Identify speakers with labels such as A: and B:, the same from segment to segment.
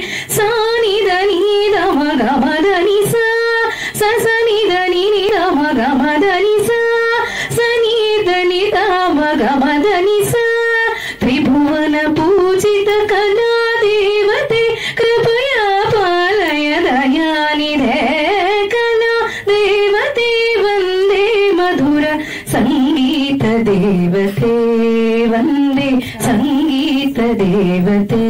A: ಸಾನಿದ ನೀದ ಮಗ ಮದನಿ ಸ ಸ ಸ ನಿದ ನಿ ನಿದ ಮಗ ಮದನಿ ಸ ಸ ನಿದ ನಿದ ಮಗ ಮದನಿ ಸ ತ್ರಿಭುವನ ಪೂಜಿತ ಕಲಾ ದೇವತೆ ಕೃಪಯ ಪಾಲಯ ದಯಾನಿಧೆ ಕಲಾ ದೇವತೆ ವಂದೇ ಮಧುರ ಸಂಗೀತ ದೇವತೆ ವಂದೇ ಸಂಗೀತ ದೇವತೆ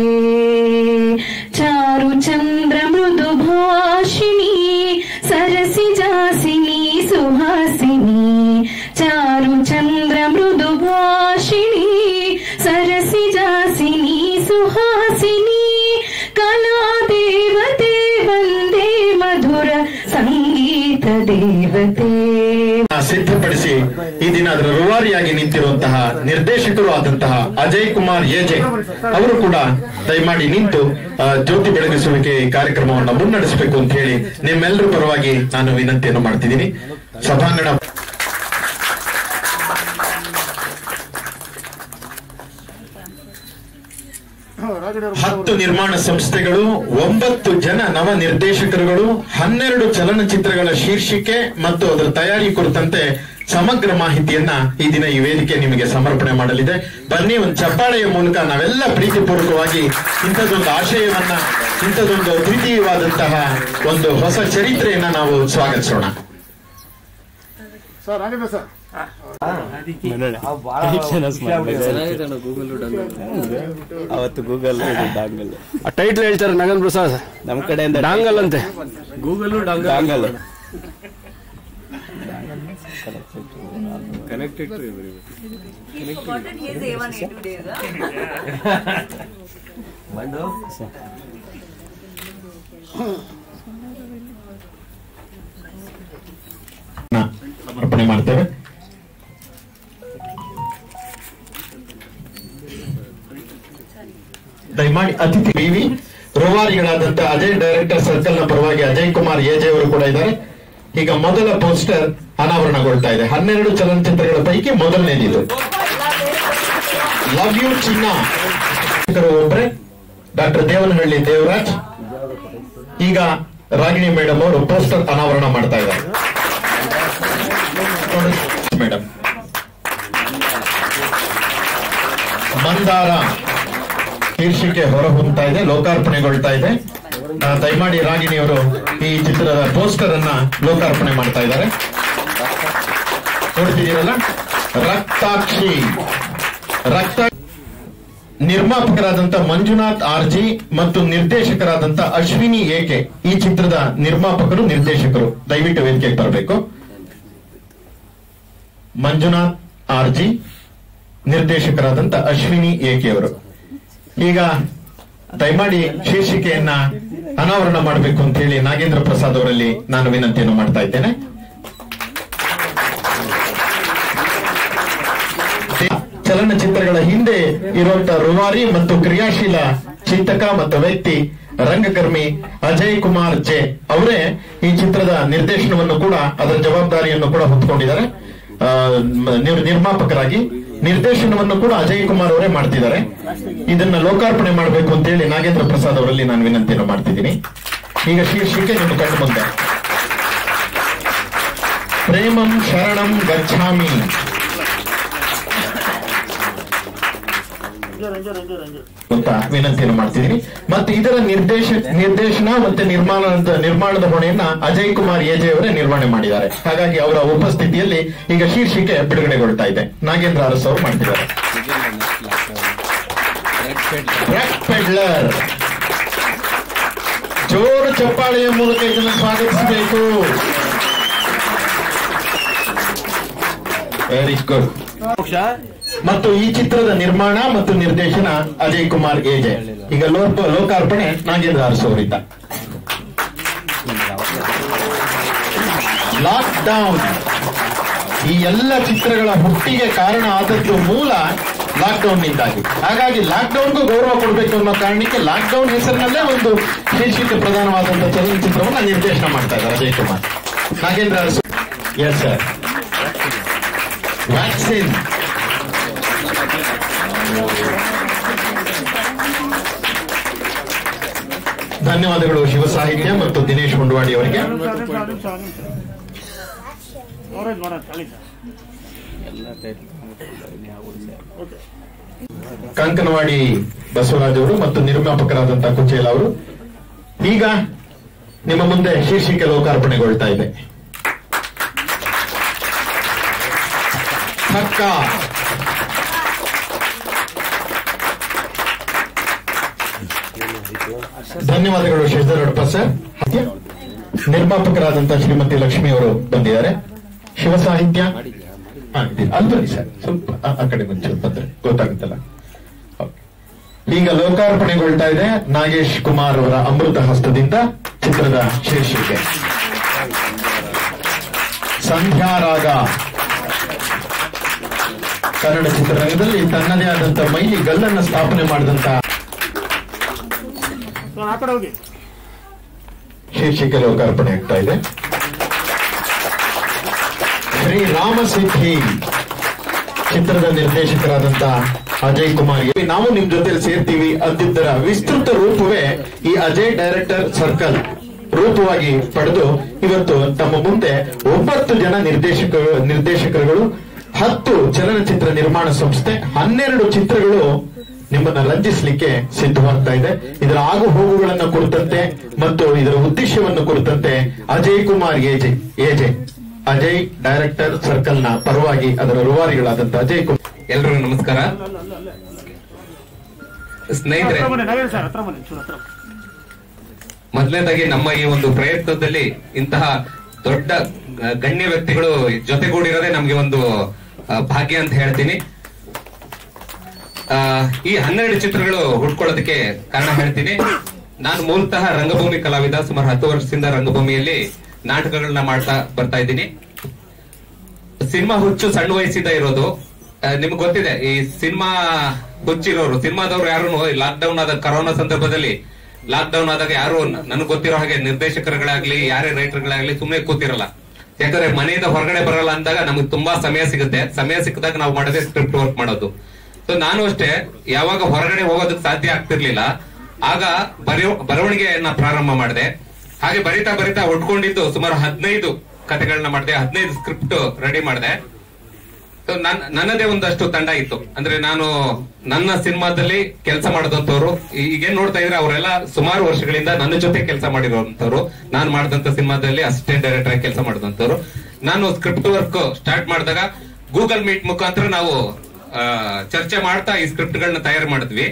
A: ಚಾರು ಚಂದ್ರ ಮೃದು ಭಾಷಿಣಿ ಸರಸಿ ಜಾಸಿನಿ ಸುಹಾಸಿನಿ ಚಾರು ಚಂದ್ರ ಮೃದು ಭಾಷಿಣಿ ಸರಸಿ ಜಾಸಿನಿ ಸುಹಾಸಿನಿ ಕಲಾ ದೇವತೆ ವಂದೇ ಮಧುರ ಸಂಗೀತ ದೇವತೆ
B: ಸಿದ್ಧಪಡಿಸಿ ಈ ದಿನ ಅದರ ರೂವಾರಿಯಾಗಿ ನಿಂತಿರುವಂತಹ ನಿರ್ದೇಶಕರು ಆದಂತಹ ಅಜಯ್ ಕುಮಾರ್ ಏಜೆ ಅವರು ಕೂಡ ದಯಮಾಡಿ ನಿಂತು ಆ, ಜ್ಯೋತಿ ಬೆಳಗಿಸುವಿಕೆ ಈ ಕಾರ್ಯಕ್ರಮವನ್ನು ಮುನ್ನಡೆಸಬೇಕು ಅಂತ ಹೇಳಿ ನಿಮ್ಮೆಲ್ಲರ ಪರವಾಗಿ ನಾನು ವಿನಂತಿಯನ್ನು ಮಾಡ್ತಿದ್ದೀನಿ ಸಭಾಂಗಣ ಹತ್ತು ನಿರ್ಮಾಣ ಸಂಸ್ಥೆಗಳು ಒಂಬತ್ತು ಜನ ನವ ನಿರ್ದೇಶಕರುಗಳು ಹನ್ನೆರಡು ಚಲನಚಿತ್ರಗಳ ಶೀರ್ಷಿಕೆ ಮತ್ತು ಅದರ ತಯಾರಿ ಕುರಿತಂತೆ ಸಮಗ್ರ ಮಾಹಿತಿಯನ್ನ ಈ ದಿನ ಈ ವೇದಿಕೆ ನಿಮಗೆ ಸಮರ್ಪಣೆ ಮಾಡಲಿದೆ ಬನ್ನಿ ಒಂದು ಚಪ್ಪಾಳೆಯ ಮೂಲಕ ನಾವೆಲ್ಲ ಪ್ರೀತಿಪೂರ್ವಕವಾಗಿ ಇಂಥದ್ದೊಂದು ಆಶಯವನ್ನ ಇಂಥದ್ದೊಂದು ಅದ್ವಿತೀಯವಾದಂತಹ ಒಂದು ಹೊಸ ಚರಿತ್ರೆಯನ್ನ ನಾವು ಸ್ವಾಗತಿಸೋಣ
C: ಸರ್ ರಾಘವೇಂದ್ರ ಸರ್
D: ಅವತ್ತು ಗೂಗಲ್ ಡಾಂಗಲ್
E: ಟೈಟ್ಲ್ ಹೇಳ್ತಾರೆ ನಗನ್ ಪ್ರಸಾದ್
D: ನಮ್ ಕಡೆಯಿಂದ
E: ಡಾಂಗಲ್ ಅಂತೆ
D: Google dongle
F: He's forgotten his A1 A2 days. Huh?
B: ಸಮರ್ಪಣೆ ಮಾಡ್ತೇವೆ ದಯಮಾಡಿ ಅತಿಥಿ ವಿವಿ ರೂವಾರಿಗಳಾದಂತ ಅಜಯ್ ಡೈರೆಕ್ಟರ್ ಸರ್ಕಲ್ ನ ಪರವಾಗಿ ಅಜಯ್ ಕುಮಾರ್ ಎಜೆ ಅವರು ಕೂಡ ಇದ್ದಾರೆ ಈಗ ಮೊದಲ ಪೋಸ್ಟರ್ ಅನಾವರಣಗೊಳ್ತಾ ಇದೆ ಹನ್ನೆರಡು ಚಲನಚಿತ್ರಗಳ ಪೈಕಿ ಮೊದಲನೇದಿದು ಲವ್ ಯು ಚಿನ್ನ ಒಬ್ಬರೇ ಡಾಕ್ಟರ್ ದೇವನಹಳ್ಳಿ ದೇವರಾಜ್ ಈಗ ರಾಗಿಣಿ ಮೇಡಮ್ ಅವರು ಪೋಸ್ಟರ್ ಅನಾವರಣ ಮಾಡ್ತಾ ಇದ್ದಾರೆ ಮೇಡಮ್ ಮಂದಾರ ಶೀರ್ಷಿಕೆ ಹೊರಹೊಮ್ತಾ ಇದೆ ಲೋಕಾರ್ಪಣೆಗೊಳ್ತಾ ಇದೆ ಆ, ದಯಮಾಡಿ ರಾಗಿಣಿಯವರು ಈ ಚಿತ್ರದ ಪೋಸ್ಟರ್ ಅನ್ನ ಲೋಕಾರ್ಪಣೆ ಮಾಡ್ತಾ ಇದ್ದಾರೆ ನೋಡ್ತಿದ್ದೀರಲ್ಲ ರಕ್ತಾಕ್ಷಿ ರಕ್ತ ನಿರ್ಮಾಪಕರಾದಂತ ಮಂಜುನಾಥ್ ಆರ್ಜಿ ಮತ್ತು ನಿರ್ದೇಶಕರಾದಂತ ಅಶ್ವಿನಿ ಏಕೆ ಈ ಚಿತ್ರದ ನಿರ್ಮಾಪಕರು ನಿರ್ದೇಶಕರು ದಯವಿಟ್ಟು ವೇದಿಕೆಗೆ ಬರಬೇಕು ಮಂಜುನಾಥ್ ಆರ್ಜಿ ನಿರ್ದೇಶಕರಾದಂತ ಅಶ್ವಿನಿ ಏಕೆ ಅವರು ಈಗ ದಯಮಾಡಿ ಶೀರ್ಷಿಕೆಯನ್ನ ಅನಾವರಣ ಮಾಡಬೇಕು ಅಂತ ಹೇಳಿ ನಾಗೇಂದ್ರ ಪ್ರಸಾದ್ ಅವರಲ್ಲಿ ನಾನು ವಿನಂತಿಯನ್ನು ಮಾಡ್ತಾ ಇದ್ದೇನೆ ಚಲನಚಿತ್ರಗಳ ಹಿಂದೆ ಇರುವಂತಹ ರುವಾರಿ ಮತ್ತು ಕ್ರಿಯಾಶೀಲ ಚಿಂತಕ ಮತ್ತು ವ್ಯಕ್ತಿ ರಂಗಕರ್ಮಿ ಅಜಯ್ ಕುಮಾರ್ ಜೆ ಅವರೇ ಈ ಚಿತ್ರದ ನಿರ್ದೇಶನವನ್ನು ಕೂಡ ಅದರ ಜವಾಬ್ದಾರಿಯನ್ನು ಕೂಡ ಹೊತ್ಕೊಂಡಿದ್ದಾರೆ ಆ, ಮ- ನಿರ್- ನಿರ್ಮಾಪಕರಾಗಿ ನಿರ್ದೇಶನವನ್ನು ಕೂಡ ಅಜಯ್ ಕುಮಾರ್ ಅವರೇ ಮಾಡ್ತಿದ್ದಾರೆ ಇದನ್ನ ಲೋಕಾರ್ಪಣೆ ಮಾಡಬೇಕು ಅಂತ ಹೇಳಿ ನಾಗೇಂದ್ರ ಪ್ರಸಾದ್ ಅವರಲ್ಲಿ ನಾನು ವಿನಂತಿಯನ್ನು ಮಾಡ್ತಿದ್ದೀನಿ ಈಗ ಶೀರ್ಷಿಕೆ ನಿಮ್ಮ ಕಣ್ಣು ಮುಂದೆ ಪ್ರೇಮಂ ಶರಣಂ ಗಚ್ಛಾಮಿ ಅಂತ ವಿನಂತಿಯನ್ನು ಮಾಡ್ತಿದ್ದೀನಿ ಮತ್ತೆ ಇದರ ನಿರ್ದೇಶ ನಿರ್ದೇಶನ ಮತ್ತೆ ನಿರ್ಮಾಣದ ನಿರ್ಮಾಣದ ಹೊಣೆಯನ್ನ ಅಜಯ್ ಕುಮಾರ್ ಎಜೆ ಅವರೇ ನಿರ್ವಹಣೆ ಮಾಡಿದ್ದಾರೆ ಹಾಗಾಗಿ ಅವರ ಉಪಸ್ಥಿತಿಯಲ್ಲಿ ಈಗ ಶೀರ್ಷಿಕೆ ಬಿಡುಗಡೆಗೊಳ್ತಾ ಇದೆ ನಾಗೇಂದ್ರ ಅರಸ್ ಅವರು ಮಾಡ್ತಿದ್ದಾರೆ ಬ್ರ್ಯಾಕ್ ಪೆಡ್ಲರ್ ಜೋರು ಚಪ್ಪಾಳೆಯ ಮೂಲಕ ಇದನ್ನು ಸ್ವಾಗತಿಸಬೇಕು ವೆರಿ ಗುಡ್ ಮತ್ತು ಈ ಚಿತ್ರದ ನಿರ್ಮಾಣ ಮತ್ತು ನಿರ್ದೇಶನ ಅಜಯ್ ಕುಮಾರ್ ಎಜೆ ಈಗ ಲೋಕ ಲೋಕಾರ್ಪಣೆ ನಾಗೇಂದ್ರ ಅರಸು ಅವರಿಂದ ಲಾಕ್ ಡೌನ್ ಈ ಎಲ್ಲ ಚಿತ್ರಗಳ ಹುಟ್ಟಿಗೆ ಕಾರಣ ಆದದ್ದು ಮೂಲ ಲಾಕ್ಡೌನ್ ನಿಂದಾಗಿ ಹಾಗಾಗಿ ಲಾಕ್ಡೌನ್ಗೂ ಗೌರವ ಕೊಡಬೇಕು ಅನ್ನೋ ಕಾರಣಕ್ಕೆ ಲಾಕ್ಡೌನ್ ಹೆಸರಿನಲ್ಲೇ ಒಂದು ಶೀರ್ಷಿಕೆ ಪ್ರಧಾನವಾದಂತಹ ಚಲನಚಿತ್ರವನ್ನ ನಿರ್ದೇಶನ ಮಾಡ್ತಾ ಇದ್ದಾರೆ Ajay Kumar Nagendra Arasu S sir vaccine ಧನ್ಯವಾದಗಳು ಶಿವ ಸಾಹಿತ್ಯ ಮತ್ತು ದಿನೇಶ್ ಮುಂಡವಾಡಿ ಅವರಿಗೆ
D: ಎಲ್ಲ ಟೈಟ್ಲ್
B: ಕಂಕನವಾಡಿ ಬಸವರಾಜ್ ಅವರು ಮತ್ತು ನಿರ್ಮಾಪಕರಾದಂತಹ ಕುಚೇಲ ಅವರು ಈಗ ನಿಮ್ಮ ಮುಂದೆ ಶೀರ್ಷಿಕೆ ಲೋಕಾರ್ಪಣೆಗೊಳ್ತಾ ಇದೆ ಹಕ್ಕ ಧನ್ಯವಾದಗಳು ಶಶಿಧರ್ ಅಡಪ ಸರ್ ನಿರ್ಮಾಪಕರಾದಂತಹ ಶ್ರೀಮತಿ ಲಕ್ಷ್ಮಿ ಅವರು ಬಂದಿದ್ದಾರೆ ಶಿವ ಸಾಹಿತ್ಯ ಹಾ, ಇದೆ. ಅಲ್ಲಿ ಬನ್ನಿ ಸರ್ ಸ್ವಲ್ಪ ಆ- ಆ ಕಡೆ ಬಂದು ಸ್ವಲ್ಪ ಬಂದ್ರೆ ಗೊತ್ತಾಗುತ್ತಲ್ಲ ಓಕೆ. ಈಗ ಲೋಕಾರ್ಪಣೆಗೊಳ್ತಾ ಇದೆ ನಾಗೇಶ್ ಕುಮಾರ್ ಅವರ ಅಮೃತ ಹಸ್ತದಿಂದ ಚಿತ್ರದ ಶೀರ್ಷಿಕೆ ಸಂಧ್ಯಾರಾಗ ಕನ್ನಡ ಚಿತ್ರರಂಗದಲ್ಲಿ ತನ್ನದೇ ಆದಂತ ಮೈಲಿ ಗಲ್ಲನ್ನ ಸ್ಥಾಪನೆ ಮಾಡಿದಂತ ಶೀರ್ಷಿಕೆ ಲೋಕಾರ್ಪಣೆ ಆಗ್ತಾ ಇದೆ ಶ್ರೀ ರಾಮಸಿದ್ಧಿ ಚಿತ್ರದ ನಿರ್ದೇಶಕರಾದಂತ ಅಜಯ್ ಕುಮಾರ್ ಗೆ ನಾವು ನಿಮ್ ಜೊತೆ ಸೇರ್ತೀವಿ ಅಂದಿದ್ದರ ವಿಸ್ತೃತ ರೂಪವೇ ಈ ಅಜಯ್ ಡೈರೆಕ್ಟರ್ ಸರ್ಕಲ್ ರೂಪವಾಗಿ ಪಡೆದು ಇವತ್ತು ತಮ್ಮ ಮುಂದೆ ಒಂಬತ್ತು ಜನ ನಿರ್ದೇಶಕ ನಿರ್ದೇಶಕರುಗಳು ಹತ್ತು ಚಲನಚಿತ್ರ ನಿರ್ಮಾಣ ಸಂಸ್ಥೆ ಹನ್ನೆರಡು ಚಿತ್ರಗಳು ನಿಮ್ಮನ್ನ ರಂಜಿಸಲಿಕ್ಕೆ ಸಿದ್ಧವಾಗ್ತಾ ಇದೆ ಇದರ ಆಗು ಹೋಗುಗಳನ್ನ ಕುರಿತಂತೆ ಮತ್ತು ಇದರ ಉದ್ದೇಶವನ್ನು ಕುರಿತಂತೆ Ajay Kumar AJ AJ Ajay director circle ನ ಪರವಾಗಿ ಅದರ ರೂವಾರಿಗಳಾದಂತ ಅಜಯ್ ಕುಮಾರ್
C: ಎಲ್ರಿಗೂ ನಮಸ್ಕಾರ ಸ್ನೇಹಿತರೆ ಮೊದಲನೇದಾಗಿ ನಮ್ಮ ಈ ಒಂದು ಪ್ರಯತ್ನದಲ್ಲಿ ಇಂತಹ ದೊಡ್ಡ ಗ- ಗಣ್ಯ ವ್ಯಕ್ತಿಗಳು ಜೊತೆಗೂಡಿರೋದೇ ನಮ್ಗೆ ಒಂದು ಆ, ಭಾಗ್ಯ ಅಂತ ಹೇಳ್ತೀನಿ ಆ, ಈ ಹನ್ನೆರಡು ಚಿತ್ರಗಳು ಹುಡ್ಕೊಳ್ಳೋದಕ್ಕೆ ಕಾರಣ ಹೇಳ್ತೀನಿ ನಾನು ಮೂಲತಃ ರಂಗಭೂಮಿ ಕಲಾವಿದ ಸುಮಾರು ಹತ್ತು ವರ್ಷದಿಂದ ರಂಗಭೂಮಿಯಲ್ಲಿ ನಾಟಕಗಳನ್ನ ಮಾಡ್ತಾ ಬರ್ತಾ ಇದ್ದೀನಿ ಸಿನಿಮಾ ಹುಚ್ಚು ಸಣ್ಣ ವಯಸ್ಸಿಂದ ಇರೋದು ನಿಮ್ಗೆ ಗೊತ್ತಿದೆ ಈ ಸಿನಿಮಾ ಹುಚ್ಚಿರೋರು ಸಿನಿಮಾದವ್ರು ಯಾರು ಲಾಕ್ ಡೌನ್ ಆದ ಕರೋನಾ ಸಂದರ್ಭದಲ್ಲಿ ಲಾಕ್ ಡೌನ್ ಆದಾಗ ಯಾರು ನನಗೆ ಗೊತ್ತಿರೋ ಹಾಗೆ ನಿರ್ದೇಶಕರುಗಳಾಗ್ಲಿ ಯಾರೇ ರೈಟರ್ಗಳಾಗ್ಲಿ ಸುಮ್ಮನೆ ಕೂತಿರಲ್ಲ ಯಾಕಂದ್ರೆ ಮನೆಯಿಂದ ಹೊರಗಡೆ ಬರಲ್ಲ ಅಂದಾಗ ನಮ್ಗೆ ತುಂಬಾ ಸಮಯ ಸಿಗುತ್ತೆ ಸಮಯ ಸಿಕ್ಕಿದಾಗ ನಾವು ಮಾಡೋದೇ ಸ್ಕ್ರಿಪ್ಟ್ ವರ್ಕ್ ಮಾಡೋದು ಸೊ ನಾನು ಅಷ್ಟೇ ಯಾವಾಗ ಹೊರಗಡೆ ಹೋಗೋದಕ್ಕೆ ಸಾಧ್ಯ ಆಗ್ತಿರ್ಲಿಲ್ಲ ಆಗ ಬರೆಯೋ ಬರವಣಿಗೆಯನ್ನ ಪ್ರಾರಂಭ ಮಾಡಿದೆ ಹಾಗೆ ಬರಿತಾ ಬರಿತಾ ಒಟ್ಕೊಂಡಿದ್ದು ಸುಮಾರು ಹದಿನೈದು ಕಥೆಗಳನ್ನ ಮಾಡಿದೆ ಹದಿನೈದು ಸ್ಕ್ರಿಪ್ಟ್ ರೆಡಿ ಮಾಡಿದೆ ಸೊ ನನ್- ನನ್ನದೇ ಒಂದಷ್ಟು ತಂಡ ಇತ್ತು ಅಂದ್ರೆ ನಾನು ನನ್ನ ಸಿನಿಮಾದಲ್ಲಿ ಕೆಲಸ ಮಾಡಿದಂತವ್ರು ಈಗೇನ್ ನೋಡ್ತಾ ಇದ್ರೆ ಅವರೆಲ್ಲ ಸುಮಾರು ವರ್ಷಗಳಿಂದ ನನ್ನ ಜೊತೆ ಕೆಲಸ ಮಾಡಿರುವಂತವ್ರು ನಾನು ಮಾಡಿದಂತ ಸಿನಿಮಾದಲ್ಲಿ ಅಸಿಸ್ಟೆಂಟ್ ಡೈರೆಕ್ಟರ್ ಆಗಿ ಕೆಲಸ ಮಾಡಿದಂತವ್ರು ನಾನು ಸ್ಕ್ರಿಪ್ಟ್ ವರ್ಕ್ ಸ್ಟಾರ್ಟ್ ಮಾಡಿದಾಗ ಗೂಗಲ್ ಮೀಟ್ ಮುಖಾಂತರ ನಾವು ಆ, ಚರ್ಚೆ ಮಾಡ್ತಾ ಈ ಸ್ಕ್ರಿಪ್ಟ್ ಗಳನ್ನ ತಯಾರು ಮಾಡಿದ್ವಿ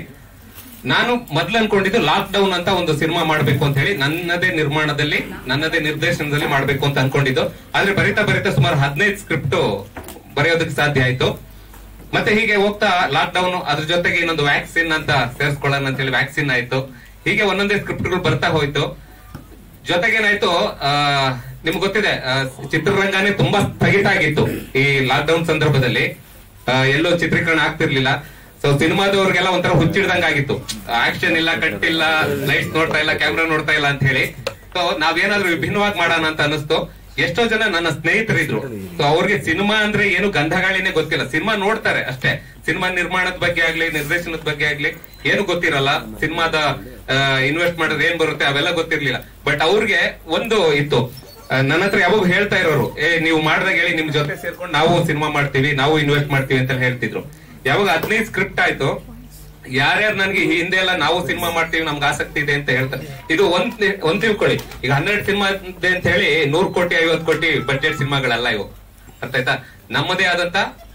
C: ನಾನು ಮೊದ್ಲು ಅನ್ಕೊಂಡಿದ್ದು ಲಾಕ್ ಡೌನ್ ಅಂತ ಒಂದು ಸಿನಿಮಾ ಮಾಡ್ಬೇಕು ಅಂತ ಹೇಳಿ ನನ್ನದೇ ನಿರ್ಮಾಣದಲ್ಲಿ ನನ್ನದೇ ನಿರ್ದೇಶನದಲ್ಲಿ ಮಾಡ್ಬೇಕು ಅಂತ ಅನ್ಕೊಂಡಿದ್ದು ಆದ್ರೆ ಬರಿತಾ ಬರಿತಾ ಸುಮಾರು ಹದಿನೈದು ಸ್ಕ್ರಿಪ್ಟ್ ಬರೆಯೋದಕ್ಕೆ ಸಾಧ್ಯ ಆಯ್ತು ಮತ್ತೆ ಹೀಗೆ ಹೋಗ್ತಾ ಲಾಕ್ ಡೌನ್ ಅದ್ರ ಜೊತೆಗೆ ಇನ್ನೊಂದು ವ್ಯಾಕ್ಸಿನ್ ಅಂತ ಸೇರಿಸ್ಕೊಳ್ಳೋಣ ಅಂತ ಹೇಳಿ ವ್ಯಾಕ್ಸಿನ್ ಆಯ್ತು ಹೀಗೆ ಒಂದೊಂದೇ ಸ್ಕ್ರಿಪ್ಟ್ಗಳು ಬರ್ತಾ ಹೋಯ್ತು ಜೊತೆಗೇನಾಯ್ತು ಆ, ನಿಮ್ಗೆ ಗೊತ್ತಿದೆ ಆ, ಚಿತ್ರರಂಗನೇ ತುಂಬಾ ಸ್ಥಗಿತ ಆಗಿತ್ತು ಈ ಲಾಕ್ ಡೌನ್ ಸಂದರ್ಭದಲ್ಲಿ ಆ, ಎಲ್ಲೂ ಚಿತ್ರೀಕರಣ ಆಗ್ತಿರ್ಲಿಲ್ಲ ಸೊ ಸಿನಿಮಾದವ್ರಿಗೆಲ್ಲ ಒಂಥರ ಹುಚ್ಚಿಡ್ದಂಗ ಆಗಿತ್ತು ಆಕ್ಷನ್ ಇಲ್ಲ ಕಟ್ ಇಲ್ಲ ಲೈಟ್ಸ್ ನೋಡ್ತಾ ಇಲ್ಲ ಕ್ಯಾಮ್ರಾ ನೋಡ್ತಾ ಇಲ್ಲ ಅಂತ ಹೇಳಿ ಸೊ ನಾವೇನಾದ್ರೂ ವಿಭಿನ್ನವಾಗಿ ಮಾಡೋಣ ಅಂತ ಅನಿಸ್ತು ಎಷ್ಟೋ ಜನ ನನ್ನ ಸ್ನೇಹಿತರಿದ್ರು ಸೊ ಅವ್ರಿಗೆ ಸಿನಿಮಾ ಅಂದ್ರೆ ಏನು ಗಂಧಗಾಳಿನೇ ಗೊತ್ತಿಲ್ಲ ಸಿನಿಮಾ ನೋಡ್ತಾರೆ ಅಷ್ಟೇ ಸಿನಿಮಾ ನಿರ್ಮಾಣದ ಬಗ್ಗೆ ಆಗ್ಲಿ ನಿರ್ದೇಶನದ ಬಗ್ಗೆ ಆಗ್ಲಿ ಏನು ಗೊತ್ತಿರಲ್ಲ ಸಿನಿಮಾದ ಇನ್ವೆಸ್ಟ್ ಮಾಡಿದ್ರೆ ಏನ್ ಬರುತ್ತೆ ಅವೆಲ್ಲ ಗೊತ್ತಿರ್ಲಿಲ್ಲ ಬಟ್ ಅವ್ರಿಗೆ ಒಂದು ಇತ್ತು ಆ, ನನ್ನ ಹತ್ರ ಯಾವಾಗ ಹೇಳ್ತಾ ಇರೋರು ಏ ನೀವು ಮಾಡ್ದಾಗ ಹೇಳಿ ನಿಮ್ ಜೊತೆ ಸೇರ್ಕೊಂಡು ನಾವು ಸಿನಿಮಾ ಮಾಡ್ತೀವಿ ನಾವು ಇನ್ವೆಸ್ಟ್ ಮಾಡ್ತೀವಿ ಅಂತ ಹೇಳ್ತಿದ್ರು ಯಾವಾಗ ಹದಿನೈದು ಸ್ಕ್ರಿಪ್ಟ್ ಆಯ್ತು ಯಾರ್ಯಾರು ನನ್ಗೆ ಈ ಹಿಂದೆ ಎಲ್ಲ ನಾವು ಸಿನಿಮಾ ಮಾಡ್ತೀವಿ ನಮ್ಗೆ ಆಸಕ್ತಿ ಇದೆ ಅಂತ ಹೇಳ್ತಾರೆ ಇದು ಒಂದ್ ಒಂದ್ ತಿಳ್ಕೊಳ್ಳಿ ಈಗ ಹನ್ನೆರಡು ಸಿನಿಮಾ ಇದೆ ಅಂತ ಹೇಳಿ ನೂರ್ ಕೋಟಿ ಐವತ್ ಕೋಟಿ ಬಡ್ಜೆಟ್ ಸಿನಿಮಾಗಳಲ್ಲ ಇವು ಅರ್ಥ ಆಯ್ತಾ ನಮ್ಮದೇ ಆದಂತ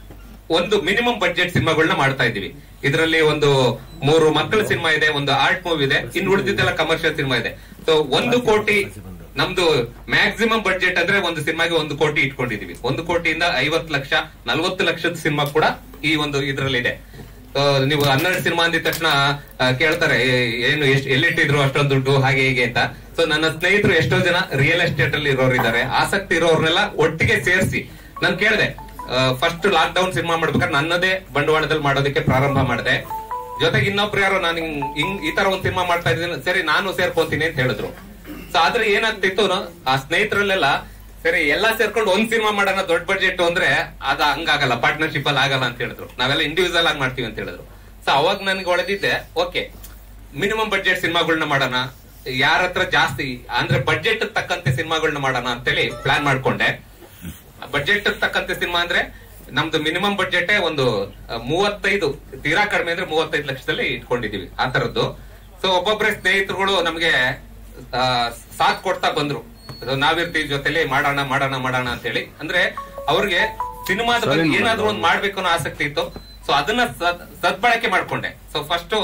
C: ಒಂದು ಮಿನಿಮಮ್ ಬಡ್ಜೆಟ್ ಸಿನಿಮಾಗಳನ್ನ ಮಾಡ್ತಾ ಇದೀವಿ ಇದರಲ್ಲಿ ಒಂದು ಮೂರು ಮಕ್ಕಳ ಸಿನಿಮಾ ಇದೆ ಒಂದು ಆರ್ಟ್ ಮೂವಿ ಇದೆ ಇನ್ನು ಉಳಿದಿದ್ದೆಲ್ಲ ಕಮರ್ಷಿಯಲ್ ಸಿನಿಮಾ ಇದೆ ಸೊ ಒಂದು ಕೋಟಿ ನಮ್ದು ಮ್ಯಾಕ್ಸಿಮಮ್ ಬಡ್ಜೆಟ್ ಅಂದ್ರೆ ಒಂದು ಸಿನಿಮಾಗೆ ಒಂದು ಕೋಟಿ ಇಟ್ಕೊಂಡಿದೀವಿ ಒಂದು ಕೋಟಿಯಿಂದ ಐವತ್ತು ಲಕ್ಷ ನಲ್ವತ್ತು ಲಕ್ಷದ ಸಿನಿಮಾ ಕೂಡ ಈ ಒಂದು ಇದ್ರಲ್ಲಿ ಇದೆ So, ನೀವು ಹನ್ನೆರಡು ಸಿನಿಮಾ ಅಂದಿದ ತಕ್ಷಣ ಆ, ಕೇಳ್ತಾರೆ ಏ- ಏನು ಎಷ್ಟು ಎಲ್ಲಿಟ್ಟಿದ್ರು ಅಷ್ಟೊಂದು ದುಡ್ಡು ಹಾಗೆ ಹೀಗೆ ಅಂತ ಸೊ ನನ್ನ ಸ್ನೇಹಿತರು ಎಷ್ಟೋ ಜನ ರಿಯಲ್ ಎಸ್ಟೇಟ್ ಅಲ್ಲಿ ಇರೋರು ಇದ್ದಾರೆ ಆಸಕ್ತಿ ಇರೋರ್ನೆಲ್ಲ ಒಟ್ಟಿಗೆ ಸೇರಿಸಿ ನಾನು ಕೇಳಿದೆ ಫಸ್ಟ್ ಲಾಕ್ ಡೌನ್ ಸಿನಿಮಾ ಮಾಡ್ಬೇಕಾದ್ರೆ ನನ್ನದೇ ಬಂಡವಾಳದಲ್ಲಿ ಮಾಡೋದಕ್ಕೆ ಪ್ರಾರಂಭ ಮಾಡಿದೆ ಜೊತೆಗೆ ಇನ್ನೊಬ್ರು ಯಾರೋ ನಾನು ಹಿಂಗ್- ಹಿಂಗ್ ಈ ತರ ಒಂದ್ ಸಿನಿಮಾ ಮಾಡ್ತಾ ಇದ್ದೀನಿ ಸರಿ ನಾನು ಸೇರ್ಕೊಂತೀನಿ ಅಂತ ಹೇಳಿದ್ರು ಸೊ ಆದ್ರೆ ಏನಾಗ್ತಿತ್ತು ನ- ಆ ಸ್ನೇಹಿತರಲ್ಲೆಲ್ಲ ಸರಿ ಎಲ್ಲಾ ಸೇರ್ಕೊಂಡು ಒಂದ್ ಸಿನಿಮಾ ಮಾಡೋಣ ದೊಡ್ಡ ಬಡ್ಜೆಟ್ ಅಂದ್ರೆ ಅದ ಹಂಗಾಗಲ್ಲ ಪಾರ್ಟ್ನರ್ಶಿಪ್ ಅಲ್ಲಿ ಆಗಲ್ಲ ಅಂತ ಹೇಳಿದ್ರು ನಾವೆಲ್ಲ ಇಂಡಿವಿಜುವಲ್ ಆಗಿ ಮಾಡ್ತೀವಿ ಅಂತ ಹೇಳಿದ್ರು ಸೊ ಅವಾಗ ನನ್ಗೆ ಹೊಳೆದಿದ್ದೆ ಓಕೆ ಮಿನಿಮಮ್ ಬಡ್ಜೆಟ್ ಸಿನಿಮಾಗಳನ್ನ ಮಾಡೋಣ ಯಾರ ಹತ್ರ ಜಾಸ್ತಿ ಅಂದ್ರೆ ಬಡ್ಜೆಟ್ ತಕ್ಕಂತೆ ಸಿನಿಮಾಗಳನ್ನ ಮಾಡೋಣ ಅಂತೇಳಿ ಪ್ಲಾನ್ ಮಾಡ್ಕೊಂಡೆ ಬಡ್ಜೆಟ್ ತಕ್ಕಂತೆ ಸಿನಿಮಾ ಅಂದ್ರೆ ನಮ್ದು ಮಿನಿಮಮ್ ಬಡ್ಜೆಟ್ ಒಂದು ಆ, ಮೂವತ್ತೈದು ತೀರಾ ಕಡಿಮೆ ಅಂದ್ರೆ ಮೂವತ್ತೈದು ಲಕ್ಷದಲ್ಲಿ ಇಟ್ಕೊಂಡಿದೀವಿ ಆ ತರದ್ದು ಸೊ ಒಬ್ಬೊಬ್ಬರೇ ಸ್ನೇಹಿತರುಗಳು ನಮ್ಗೆ ಆ, ಸಾಥ್ ಕೊಡ್ತಾ ಬಂದ್ರು ಅದು ನಾವಿರ್ತೀವಿ ಜೊತೆಲಿ ಮಾಡೋಣ ಮಾಡೋಣ ಮಾಡೋಣ ಅಂತ ಹೇಳಿ ಅಂದ್ರೆ ಅವ್ರಿಗೆ ಸಿನಿಮಾದ ಬಗ್ಗೆ ಏನಾದ್ರೂ ಒಂದ್ ಮಾಡ್ಬೇಕು ಅನ್ನೋ ಆಸಕ್ತಿ ಇತ್ತು ಸೊ ಅದನ್ನ ಸದ್- ಸದ್ಬಳಕೆ ಮಾಡ್ಕೊಂಡೆ ಸೊ ಫಸ್ಟ್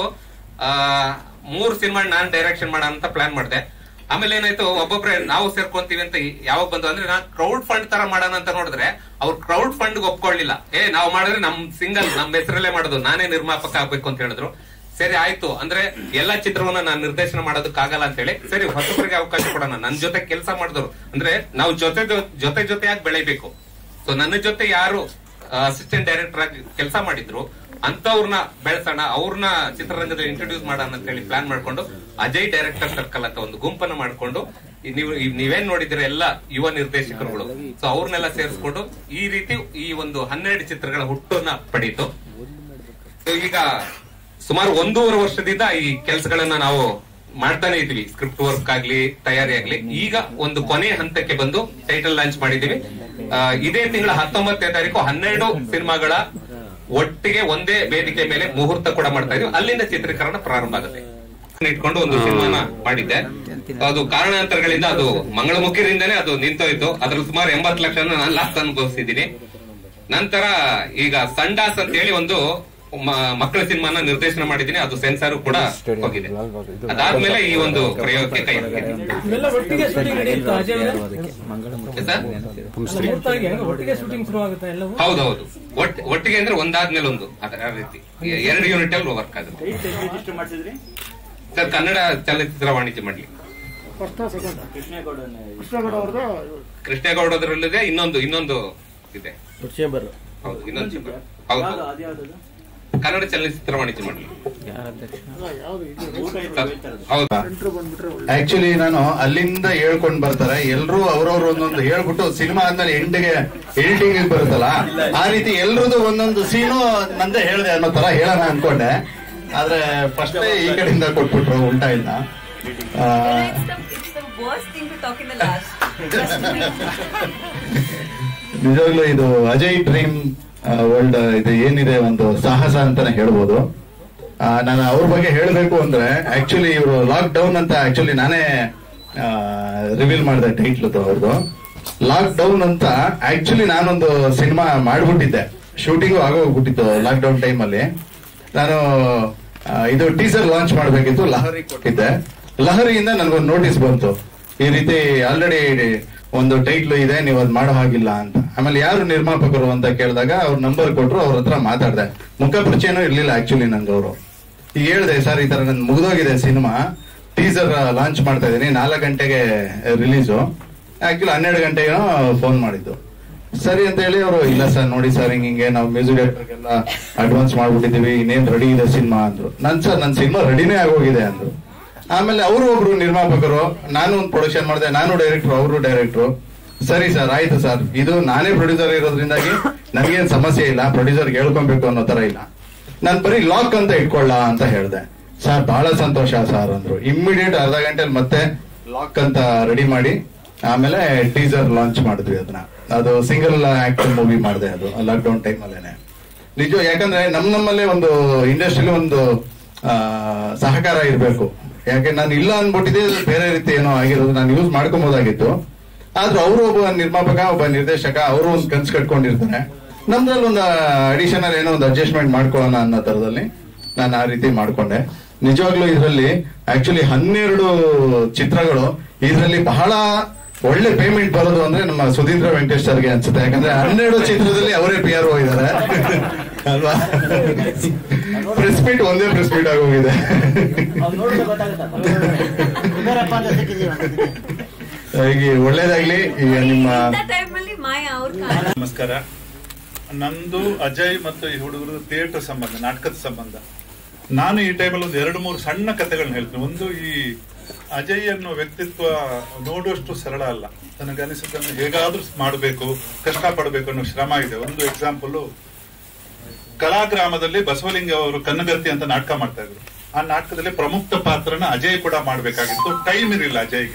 C: ಮೂರ್ ಸಿನಿಮಾ ನಾನ್ ಡೈರೆಕ್ಷನ್ ಮಾಡೋಣ ಅಂತ ಪ್ಲಾನ್ ಮಾಡಿದೆ ಆಮೇಲೆ ಏನಾಯ್ತು ಒಬ್ಬೊಬ್ರೆ ನಾವು ಸೇರ್ಕೊಂತೀವಿ ಅಂತ ಯಾವಾಗ ಬಂದು ಅಂದ್ರೆ ನಾನ್ ಕ್ರೌಡ್ ಫಂಡ್ ತರ ಮಾಡೋಣ ಅಂತ ನೋಡಿದ್ರೆ ಅವ್ರು ಕ್ರೌಡ್ ಫಂಡ್ ಒಪ್ಕೊಳ್ಳಿಲ್ಲ ಏ ನಾವು ಮಾಡಿದ್ರೆ ನಮ್ ಸಿಂಗಲ್ ನಮ್ ಹೆಸರಲ್ಲೇ ಮಾಡೋದು ನಾನೇ ನಿರ್ಮಾಪಕ ಆಗ್ಬೇಕು ಅಂತ ಹೇಳಿದ್ರು ಸರಿ ಆಯ್ತು ಅಂದ್ರೆ ಎಲ್ಲಾ ಚಿತ್ರವನ್ನ ನಾನು ನಿರ್ದೇಶನ ಮಾಡೋದಕ್ಕಾಗಲ್ಲ ಅಂತ ಹೇಳಿ ಸರಿ ಹೊಸಬರಿಗೆ ಅವಕಾಶ ಕೊಡೋಣ ನನ್ ಜೊತೆ ಕೆಲಸ ಮಾಡಿದ್ರು ಅಂದ್ರೆ ನಾವು ಜೊತೆ ಜೊ- ಜೊತೆ ಜೊತೆಯಾಗಿ ಬೆಳಿಬೇಕು ಸೊ ನನ್ನ ಜೊತೆ ಯಾರು ಅಸಿಸ್ಟೆಂಟ್ ಡೈರೆಕ್ಟರ್ ಆಗಿ ಕೆಲಸ ಮಾಡಿದ್ರು ಅಂತವ್ರನ್ನ ಬೆಳೆಸೋಣ ಅವ್ರನ್ನ ಚಿತ್ರರಂಗದಲ್ಲಿ ಇಂಟ್ರೊಡ್ಯೂಸ್ ಮಾಡೋಣ ಅಂತ ಹೇಳಿ ಪ್ಲಾನ್ ಮಾಡ್ಕೊಂಡು ಅಜಯ್ ಡೈರೆಕ್ಟರ್ ಸರ್ಕಲ್ ಅಂತ ಒಂದು ಗುಂಪನ್ನ ಮಾಡ್ಕೊಂಡು ಈ ನೀವು ಈ ನೀವೇನ್ ನೋಡಿದಿರ ಎಲ್ಲ ಯುವ ನಿರ್ದೇಶಕರುಗಳು ಸೊ ಅವ್ರನ್ನೆಲ್ಲ ಸೇರಿಸ್ಕೊಂಡು ಈ ರೀತಿ ಈ ಒಂದು ಹನ್ನೆರಡು ಚಿತ್ರಗಳ ಹುಟ್ಟನ್ನ ಪಡೀತು So ಈಗ ಸುಮಾರು ಒಂದೂವರೆ ವರ್ಷದಿಂದ ಈ ಕೆಲಸಗಳನ್ನ ನಾವು ಮಾಡ್ತಾನೆ ಇದ್ವಿ ಸ್ಕ್ರಿಪ್ಟ್ ವರ್ಕ್ ಆಗ್ಲಿ ತಯಾರಿ ಆಗ್ಲಿ ಈಗ ಒಂದು ಕೊನೆ ಹಂತಕ್ಕೆ ಬಂದು ಟೈಟಲ್ ಲಾಂಚ್ ಮಾಡಿದೀವಿ ಆ, ಇದೇ ತಿಂಗಳ ಹತ್ತೊಂಬತ್ತನೇ ತಾರೀಕು ಹನ್ನೆರಡು ಸಿನಿಮಾಗಳ ಒಟ್ಟಿಗೆ ಒಂದೇ ವೇದಿಕೆ ಮೇಲೆ ಮುಹೂರ್ತ ಕೂಡ ಮಾಡ್ತಾ ಇದೀವಿ ಅಲ್ಲಿಂದ ಚಿತ್ರೀಕರಣ ಪ್ರಾರಂಭ ಆಗುತ್ತೆ ಇಟ್ಕೊಂಡು ಒಂದು ಸಿನಿಮಾನ ಮಾಡಿದ್ದೆ ಅದು ಕಾರಣಾಂತರಗಳಿಂದ ಅದು ಮಂಗಳಮುಖಿರಿಂದನೇ ಅದು ನಿಂತೋಯ್ತು ಅದ್ರಲ್ಲಿ ಸುಮಾರು ಎಂಬತ್ತು ಲಕ್ಷ ನಾನು ಲಾಸ್ಟ್ ಅನುಭವಿಸಿದ್ದೀನಿ ನಂತರ ಈಗ ಸಂಡಾಸ್ ಅಂತ ಹೇಳಿ ಒಂದು ಮ- ಮಕ್ಕಳ ಸಿನಿಮಾನ ನಿರ್ದೇಶನ ಮಾಡಿದ್ದೀನಿ ಅದು ಸೆನ್ಸಾರ್ ಕೂಡ ಹೋಗಿದೆ ಅದಾದ್ಮೇಲೆ ಈ ಒಂದು ಪ್ರಯೋಗಕ್ಕೆ ಕೈ ಹಾಕಿದ್ದೀನಿ.
G: ಇವೆಲ್ಲ ಒಟ್ಟಿಗೆ ಶೂಟಿಂಗ್ ನಡೆಯುತ್ತಾ ಅಜಯ್ ಅವರೇ?
C: ಸರ್?
G: ಅಲ್ಲ, ಮುಹೂರ್ತಾಗಿ ಹೆಂಗೆ ಒಟ್ಟಿಗೆ ಶೂಟಿಂಗ್ ಶುರು ಆಗುತ್ತೆ ಎಲ್ಲವೂ
C: ಹೌದೌದು ಒಟ್- ಒಟ್ಟಿಗೆ ಅಂದ್ರೆ ಒಂದಾದ್ಮೇಲೆ ಒಂದು ಅದರ ರೀತಿ ಎರಡು ಯೂನಿಟ್ ಅಲ್ಲಿ ವರ್ಕ್ ಆಗುತ್ತೆ ಸರ್ ಕನ್ನಡ ಚಲನಚಿತ್ರ ವಾಣಿಜ್ಯ ಮಂಡಳಿ ಕೃಷ್ಣೇಗೌಡದ್ರಲ್ಲಿದೆ ಇನ್ನೊಂದು ಇನ್ನೊಂದು ಇದೆ
E: ಚೇಂಬರ್
C: ಹೌದು ಇನ್ನೊಂದು chamber. ಹೌದು ಕನ್ನಡ ಚಲನಚಿತ್ರ ವಾಣಿಜ್ಯ ಮಂಡಳಿ ಹೌದಾ
B: ಆಕ್ಚುಲಿ ನಾನು ಅಲ್ಲಿಂದ ಹೇಳ್ಕೊಂಡ್ ಬರ್ತಾರೆ ಎಲ್ರು ಅವ್ರವ್ರು ಒಂದೊಂದು ಹೇಳ್ಬಿಟ್ಟು ಸಿನಿಮಾ ಆದ್ಮೇಲೆ ಎಂಡಿಗೆ ಎಡಿಟಿಂಗ್ ಬರುತ್ತಲ್ಲ ಆ ರೀತಿ ಎಲ್ರದ್ದು ಒಂದೊಂದು ಸೀನು ನಂದೇ ಹೇಳ್ದೆ ಅನ್ನೋ ತರ ಹೇಳೋಣ ಅನ್ಕೊಂಡೆ ಆದ್ರೆ ಫಸ್ಟ್ ಈ ಕಡೆಯಿಂದ ಕೊಟ್ಬಿಟ್ರು ಉಲ್ಟಾ ಇಲ್ಲ ಆ,
F: It's the, it's the worst thing to talk in the last. Trust me.
B: ನಿಜವಾಗ್ಲೂ ಇದು ಅಜಯ್ ಡ್ರೀಮ್ ವರ್ಲ್ಡ್ ಇದು ಏನಿದೆ ಒಂದು ಸಾಹಸ ಅಂತಾನೆ ಹೇಳ್ಬೋದು ಆ, ನಾನು ಅವ್ರ ಬಗ್ಗೆ ಹೇಳಬೇಕು ಅಂದ್ರೆ ಆಕ್ಚುಲಿ ಇವರು ಲಾಕ್ ಡೌನ್ ಅಂತ ಆಕ್ಚುಲಿ ನಾನೇ ರಿವೀಲ್ ಮಾಡಿದೆ ಟೈಟ್ಲ್ ಅವ್ರದ್ದು ಲಾಕ್ ಡೌನ್ ಅಂತ ಆಕ್ಚುಲಿ ನಾನೊಂದು ಸಿನಿಮಾ ಮಾಡ್ಬಿಟ್ಟಿದ್ದೆ ಶೂಟಿಂಗು ಆಗೋಗ್ಬಿಟ್ಟಿತ್ತು ಲಾಕ್ ಡೌನ್ ಟೈಮ್ ಅಲ್ಲಿ ನಾನು ಆ, ಇದು ಟೀಸರ್ ಲಾಂಚ್ ಮಾಡಬೇಕಿತ್ತು ಲಹರಿ ಕೊಟ್ಟಿದ್ದೆ ಲಹರಿಯಿಂದ ನನಗೊಂದು ನೋಟಿಸ್ ಬಂತು ಈ ರೀತಿ ಆಲ್ರೆಡಿ ಒಂದು ಟೈಟ್ಲ್ ಇದೆ ನೀವು ಅದ್ ಮಾಡೋ ಹಾಗಿಲ್ಲ ಅಂತ ಆಮೇಲೆ ಯಾರು ನಿರ್ಮಾಪಕರು ಅಂತ ಕೇಳಿದಾಗ ಅವ್ರ ನಂಬರ್ ಕೊಟ್ರು ಅವ್ರ ಹತ್ರ ಮಾತಾಡ್ದೆ ಮುಖ ಪರಿಚಯನೂ ಇರ್ಲಿಲ್ಲ ಆಕ್ಚುಲಿ ನಂಗೆ ಅವರು ಈಗ ಹೇಳ್ದೆ ಸರ್ ಈ ತರ ನನ್ ಮುಗ್ದೋಗಿದೆ ಸಿನಿಮಾ ಟೀಸರ್ ಲಾಂಚ್ ಮಾಡ್ತಾ ಇದೀನಿ ನಾಲ್ಕು ಗಂಟೆಗೆ ರಿಲೀಸು ಆಕ್ಚುಲಿ ಹನ್ನೆರಡು ಗಂಟೆಗೆ ಫೋನ್ ಮಾಡಿದ್ದು ಸರಿ ಅಂತ ಹೇಳಿ ಅವರು ಇಲ್ಲ ಸರ್ ನೋಡಿ ಸರ್ ಹಿಂಗ್ ಹಿಂಗೆ ನಾವು ಮ್ಯೂಸಿಕ್ ಡೈರೆಕ್ಟರ್ಗೆಲ್ಲ ಅಡ್ವಾನ್ಸ್ ಮಾಡ್ಬಿಟ್ಟಿದೀವಿ ಇನ್ನೇನ್ ರೆಡಿ ಇದೆ ಸಿನಿಮಾ ಅಂದ್ರು ನನ್ ಸರ್ ನನ್ ಸಿನಿಮಾ ರೆಡಿನೇ ಆಗೋಗಿದೆ ಅಂದ್ರು ಆಮೇಲೆ ಅವರು ಒಬ್ರು ನಿರ್ಮಾಪಕರು ನಾನು ಒಂದು ಪ್ರೊಡಕ್ಷನ್ ಮಾಡಿದೆ ನಾನು ಡೈರೆಕ್ಟರ್ ಅವರು ಡೈರೆಕ್ಟ್ರು ಸರಿ ಸರ್ ಆಯ್ತು ಸರ್ ಇದು ನಾನೇ ಪ್ರೊಡ್ಯೂಸರ್ ಇರೋದ್ರಿಂದಾಗಿ ನನಗೇನ್ ಸಮಸ್ಯೆ ಇಲ್ಲ ಪ್ರೊಡ್ಯೂಸರ್ ಹೇಳ್ಕೊಬೇಕು ಅನ್ನೋ ತರ ಇಲ್ಲ ನಾನು ಬರೀ ಲಾಕ್ ಅಂತ ಇಟ್ಕೊಳ್ಳ ಅಂತ ಹೇಳ್ದೆ ಸರ್ ಬಹಳ ಸಂತೋಷ ಸರ್ ಅಂದ್ರು ಇಮ್ಮಿಡಿಯೇಟ್ ಅರ್ಧ ಗಂಟೆಲಿ ಮತ್ತೆ ಲಾಕ್ ಅಂತ ರೆಡಿ ಮಾಡಿ ಆಮೇಲೆ ಟೀಸರ್ ಲಾಂಚ್ ಮಾಡಿದ್ವಿ ಅದನ್ನ ಅದು ಸಿಂಗಲ್ ಆಕ್ಟ್ ಮೂವಿ ಮಾಡಿದೆ ಅದು ಲಾಕ್ ಡೌನ್ ಟೈಮ್ ಅಲ್ಲೇನೆ ನಿಜ ಯಾಕಂದ್ರೆ ನಮ್ ನಮ್ಮಲ್ಲೇ ಒಂದು ಇಂಡಸ್ಟ್ರಿಲಿ ಒಂದು ಆ, ಸಹಕಾರ ಇರಬೇಕು ಯಾಕೆ ನಾನು ಇಲ್ಲ ಅನ್ಬಿಟ್ಟಿದ್ದೆ ಬೇರೆ ರೀತಿ ಏನೋ ಆಗಿರೋದು ನಾನು ಯೂಸ್ ಮಾಡ್ಕೊಬೋದಾಗಿತ್ತು ಆದ್ರೂ ಅವರು ಒಬ್ಬ ನಿರ್ಮಾಪಕ ಒಬ್ಬ ನಿರ್ದೇಶಕ ಅವರು ಒಂದು ಕನ್ಸ್ ಕಟ್ಕೊಂಡಿರ್ತಾರೆ ನಮ್ದ್ರಲ್ಲಿ ಒಂದು ಅಡಿಷನಲ್ ಏನೋ ಒಂದು ಅಡ್ಜಸ್ಟ್ಮೆಂಟ್ ಮಾಡ್ಕೊಳ್ಳೋಣ ಅನ್ನೋ ತರದಲ್ಲಿ ನಾನು ಆ ರೀತಿ ಮಾಡ್ಕೊಂಡೆ ನಿಜವಾಗ್ಲೂ ಇದರಲ್ಲಿ ಆಕ್ಚುಲಿ ಹನ್ನೆರಡು ಚಿತ್ರಗಳು ಇದರಲ್ಲಿ ಬಹಳ ಒಳ್ಳೆ ಪೇಮೆಂಟ್ ಬರೋದು ಅಂದ್ರೆ ನಮ್ಮ ಸುಧೀಂದ್ರ ವೆಂಕಟೇಶ್ ಸರ್ಗೆ ಅನ್ಸುತ್ತೆ ಯಾಕಂದ್ರೆ ಹನ್ನೆರಡು ಚಿತ್ರದಲ್ಲಿ ಅವರೇ ಪಿ ಆರ್ ಇದ್ದಾರೆ ಅಲ್ವಾ ಪ್ರೆಸ್ ಮೀಟ್ ಒಂದೇ ಪ್ರೆಸ್ ಮೀಟ್ ಆಗೋಗಿದೆ ಹೀಗೆ ಒಳ್ಳೇದಾಗ್ಲಿ ಈಗ ನಿಮ್ಮ
F: ಇಂಥ ಟೈಮಲ್ಲಿ ಮಾಯ ಅವ್ರ ಕಾರಣ
H: ನಮಸ್ಕಾರ ನಂದು ಅಜಯ್ ಮತ್ತು ಈ ಹುಡುಗರು ಥಿಯೇಟರ್ ಸಂಬಂಧ ನಾಟಕದ ಸಂಬಂಧ ನಾನು ಈ ಟೈಮಲ್ಲಿ ಒಂದು ಎರಡು ಮೂರು ಸಣ್ಣ ಕಥೆಗಳನ್ನ ಹೇಳ್ತೀನಿ ಒಂದು ಈ ಅಜಯ್ ಅನ್ನೋ ವ್ಯಕ್ತಿತ್ವ ನೋಡುವಷ್ಟು ಸರಳ ಅಲ್ಲ ನನಗನಿಸಿದ್ದನ್ನು ಹೇಗಾದ್ರೂ ಮಾಡಬೇಕು ಕಷ್ಟ ಪಡಬೇಕು ಅನ್ನೋ ಶ್ರಮ ಇದೆ ಒಂದು ಎಕ್ಸಾಂಪಲ್ ಕಲಾಗ್ರಾಮದಲ್ಲಿ ಬಸವಲಿಂಗ ಅವರು ಕನ್ನಗರ್ತಿ ಅಂತ ನಾಟಕ ಮಾಡ್ತಾ ಇದ್ರು ಆ ನಾಟಕದಲ್ಲಿ ಪ್ರಮುಖ ಪಾತ್ರನ ಅಜಯ್ ಕೂಡ ಮಾಡ್ಬೇಕಾಗಿತ್ತು ಟೈಮ್ ಇರಲಿಲ್ಲ ಅಜಯ್ಗೆ